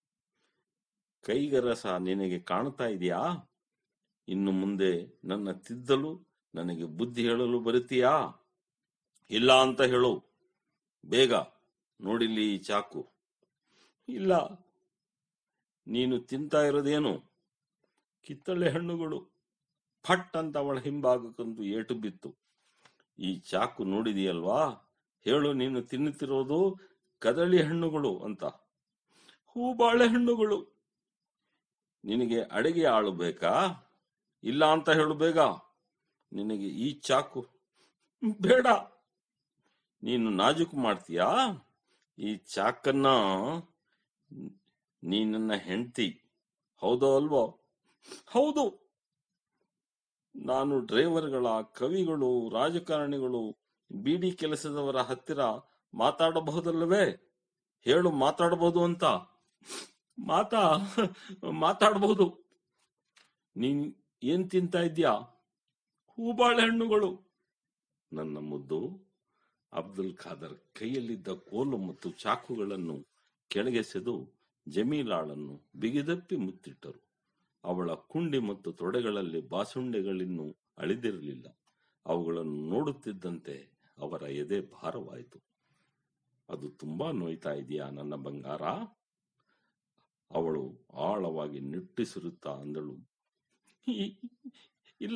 [SPEAKER 1] ಕೈಗರಸ ನಿನಗೆ ಕಾಣ್ತಾ ಇದೆಯಾ ಇನ್ನು ಮುಂದೆ ನನ್ನ ತಿದ್ದಲು ನನಗೆ ಬುದ್ಧಿ ಹೇಳಲು ಬರುತ್ತೀಯಾ ಇಲ್ಲ ಅಂತ ಹೇಳು ಬೇಗ ನೋಡಿಲ್ಲಿ ಈ ಚಾಕು ಇಲ್ಲ ನೀನು ತಿಂತಾ ಇರೋದೇನು ಕಿತ್ತಳೆ ಹಣ್ಣುಗಳು ಫಟ್ ಅಂತ ಅವಳ ಹಿಂಭಾಗಕ್ಕೊಂದು ಏಟು ಬಿತ್ತು ಈ ಚಾಕು ನೋಡಿದೆಯಲ್ವಾ ಹೇಳು ನೀನು ತಿನ್ನುತ್ತಿರೋದು ಕದಳಿ ಹಣ್ಣುಗಳು ಅಂತ ಹೂ ಬಾಳೆಹಣ್ಣುಗಳು ನಿನಗೆ ಅಡಿಗೆ ಆಳು ಬೇಕಾ ಇಲ್ಲ ಅಂತ ಹೇಳು ಬೇಗ ನಿನಗೆ ಈ ಚಾಕು ಬೇಡ ನೀನು ನಾಜೂಕು ಮಾಡ್ತೀಯಾ ಈ ಚಾಕನ್ನ ನೀ ನನ್ನ ಹೆಂಡತಿ ಹೌದೋ ಅಲ್ವೋ ಹೌದು ನಾನು ಡ್ರೈವರ್ಗಳ ಕವಿಗಳು ರಾಜಕಾರಣಿಗಳು ಬಿಡಿ ಕೆಲಸದವರ ಹತ್ತಿರ ಮಾತಾಡಬಹುದಲ್ಲವೇ ಹೇಳು ಮಾತಾಡಬಹುದು ಅಂತ ಮಾತಾ ಮಾತಾಡಬಹುದು ನೀನ್ ಏನ್ ತಿಂತಾ ಇದ್ಯಾ ಹೂ ಹೂಬಾಳೆಹಣ್ಣುಗಳು ನನ್ನ ಮುದ್ದು ಅಬ್ದುಲ್ ಖಾದರ್ ಕೈಯಲ್ಲಿದ್ದ ಕೋಲು ಮತ್ತು ಚಾಕುಗಳನ್ನು ಕೆಳಗೆಸೆದು ಜಮೀಲಾಳನ್ನು ಬಿಗಿದಪ್ಪಿ ಮುತ್ತಿಟ್ಟರು ಅವಳ ಕುಂಡಿ ಮತ್ತು ತೊಡೆಗಳಲ್ಲಿ ಬಾಸುಂಡೆಗಳಿನ್ನೂ ಅಳಿದಿರಲಿಲ್ಲ ಅವುಗಳನ್ನು ನೋಡುತ್ತಿದ್ದಂತೆ ಅವರ ಎದೆ ಭಾರವಾಯಿತು ಅದು ತುಂಬಾ ನೋಯ್ತಾ ಇದೆಯಾ ನನ್ನ ಬಂಗಾರ ಅವಳು ಆಳವಾಗಿ ನಿಟ್ಟುಸಿರುತ್ತಾ ಅಂದಳು "ಇ- ಇಲ್ಲ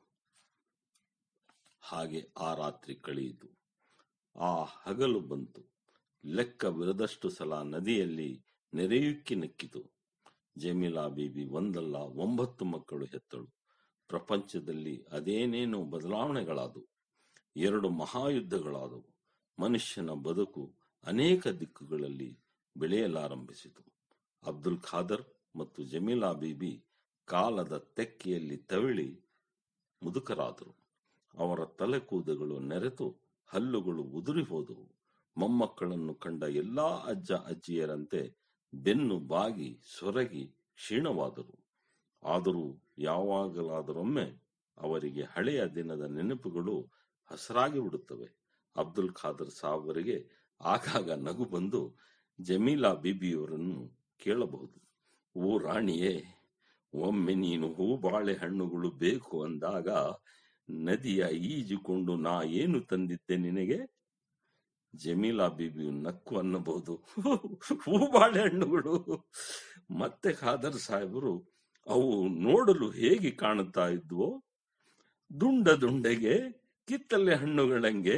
[SPEAKER 1] ಹಾಗೆ ಆ ರಾತ್ರಿ ಕಳೆಯಿತು ಆ ಹಗಲು ಬಂತು ಲೆಕ್ಕವಿರದಷ್ಟು ಸಲ ನದಿಯಲ್ಲಿ ನೆರೆಯುಕ್ಕಿ ನಕ್ಕಿತು ಜಮೀಲಾ ಬೀಬಿ ಒಂದಲ್ಲ ಒಂಬತ್ತು ಮಕ್ಕಳು ಹೆತ್ತಳು ಪ್ರಪಂಚದಲ್ಲಿ ಅದೇನೇನೋ ಬದಲಾವಣೆಗಳಾದವು ಎರಡು ಮಹಾಯುದ್ಧಗಳಾದವು ಮನುಷ್ಯನ ಬದುಕು ಅನೇಕ ದಿಕ್ಕುಗಳಲ್ಲಿ ಬೆಳೆಯಲಾರಂಭಿಸಿತು ಅಬ್ದುಲ್ ಖಾದರ್ ಮತ್ತು ಜಮೀಲಾ ಬೀಬಿ ಕಾಲದ ತೆಕ್ಕೆಯಲ್ಲಿ ತವಿಳಿ ಮುದುಕರಾದರು ಅವರ ತಲೆ ಕೂದಗಳು ನೆರೆತು ಹಲ್ಲುಗಳು ಉದುರಿ ಹೋದವು ಮೊಮ್ಮಕ್ಕಳನ್ನು ಕಂಡ ಎಲ್ಲಾ ಅಜ್ಜ ಅಜ್ಜಿಯರಂತೆ ಬೆನ್ನು ಬಾಗಿ ಸೊರಗಿ ಕ್ಷೀಣವಾದರು ಆದರೂ ಯಾವಾಗಲಾದರೊಮ್ಮೆ ಅವರಿಗೆ ಹಳೆಯ ದಿನದ ನೆನಪುಗಳು ಹಸರಾಗಿ ಬಿಡುತ್ತವೆ ಅಬ್ದುಲ್ ಖಾದರ್ ಸಾವರಿಗೆ ಆಗಾಗ ನಗು ಬಂದು ಜಮೀಲಾ ಬೀಬಿಯವರನ್ನು ಕೇಳಬಹುದು ಓ ರಾಣಿಯೇ ಒಮ್ಮೆ ನೀನು ಹೂ ಬಾಳೆಹಣ್ಣುಗಳು ಬೇಕು ಅಂದಾಗ ನದಿಯ ಈಜುಕೊಂಡು ನಾ ಏನು ತಂದಿದ್ದೆ ನಿನಗೆ ಜಮೀಲಾ ಬೀಬಿಯು ನಕ್ಕು ಅನ್ನಬಹುದು ಹೂ ಬಾಳೆಹಣ್ಣುಗಳು ಮತ್ತೆ ಖಾದರ್ ಸಾಹೇಬರು ಅವು ನೋಡಲು ಹೇಗೆ ಕಾಣುತ್ತಾ ಇದ್ವೋ ದುಂಡ ದುಂಡೆಗೆ ಕಿತ್ತಲೆ ಹಣ್ಣುಗಳಂಗೆ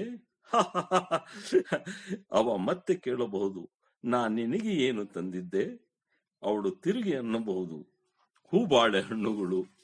[SPEAKER 1] ಅವ ಮತ್ತೆ ಕೇಳಬಹುದು ನಾ ನಿನಗೆ ಏನು ತಂದಿದ್ದೆ ಅವಳು ತಿರುಗಿ ಅನ್ನಬಹುದು ಹೂಬಾಳೆ ಹಣ್ಣುಗಳು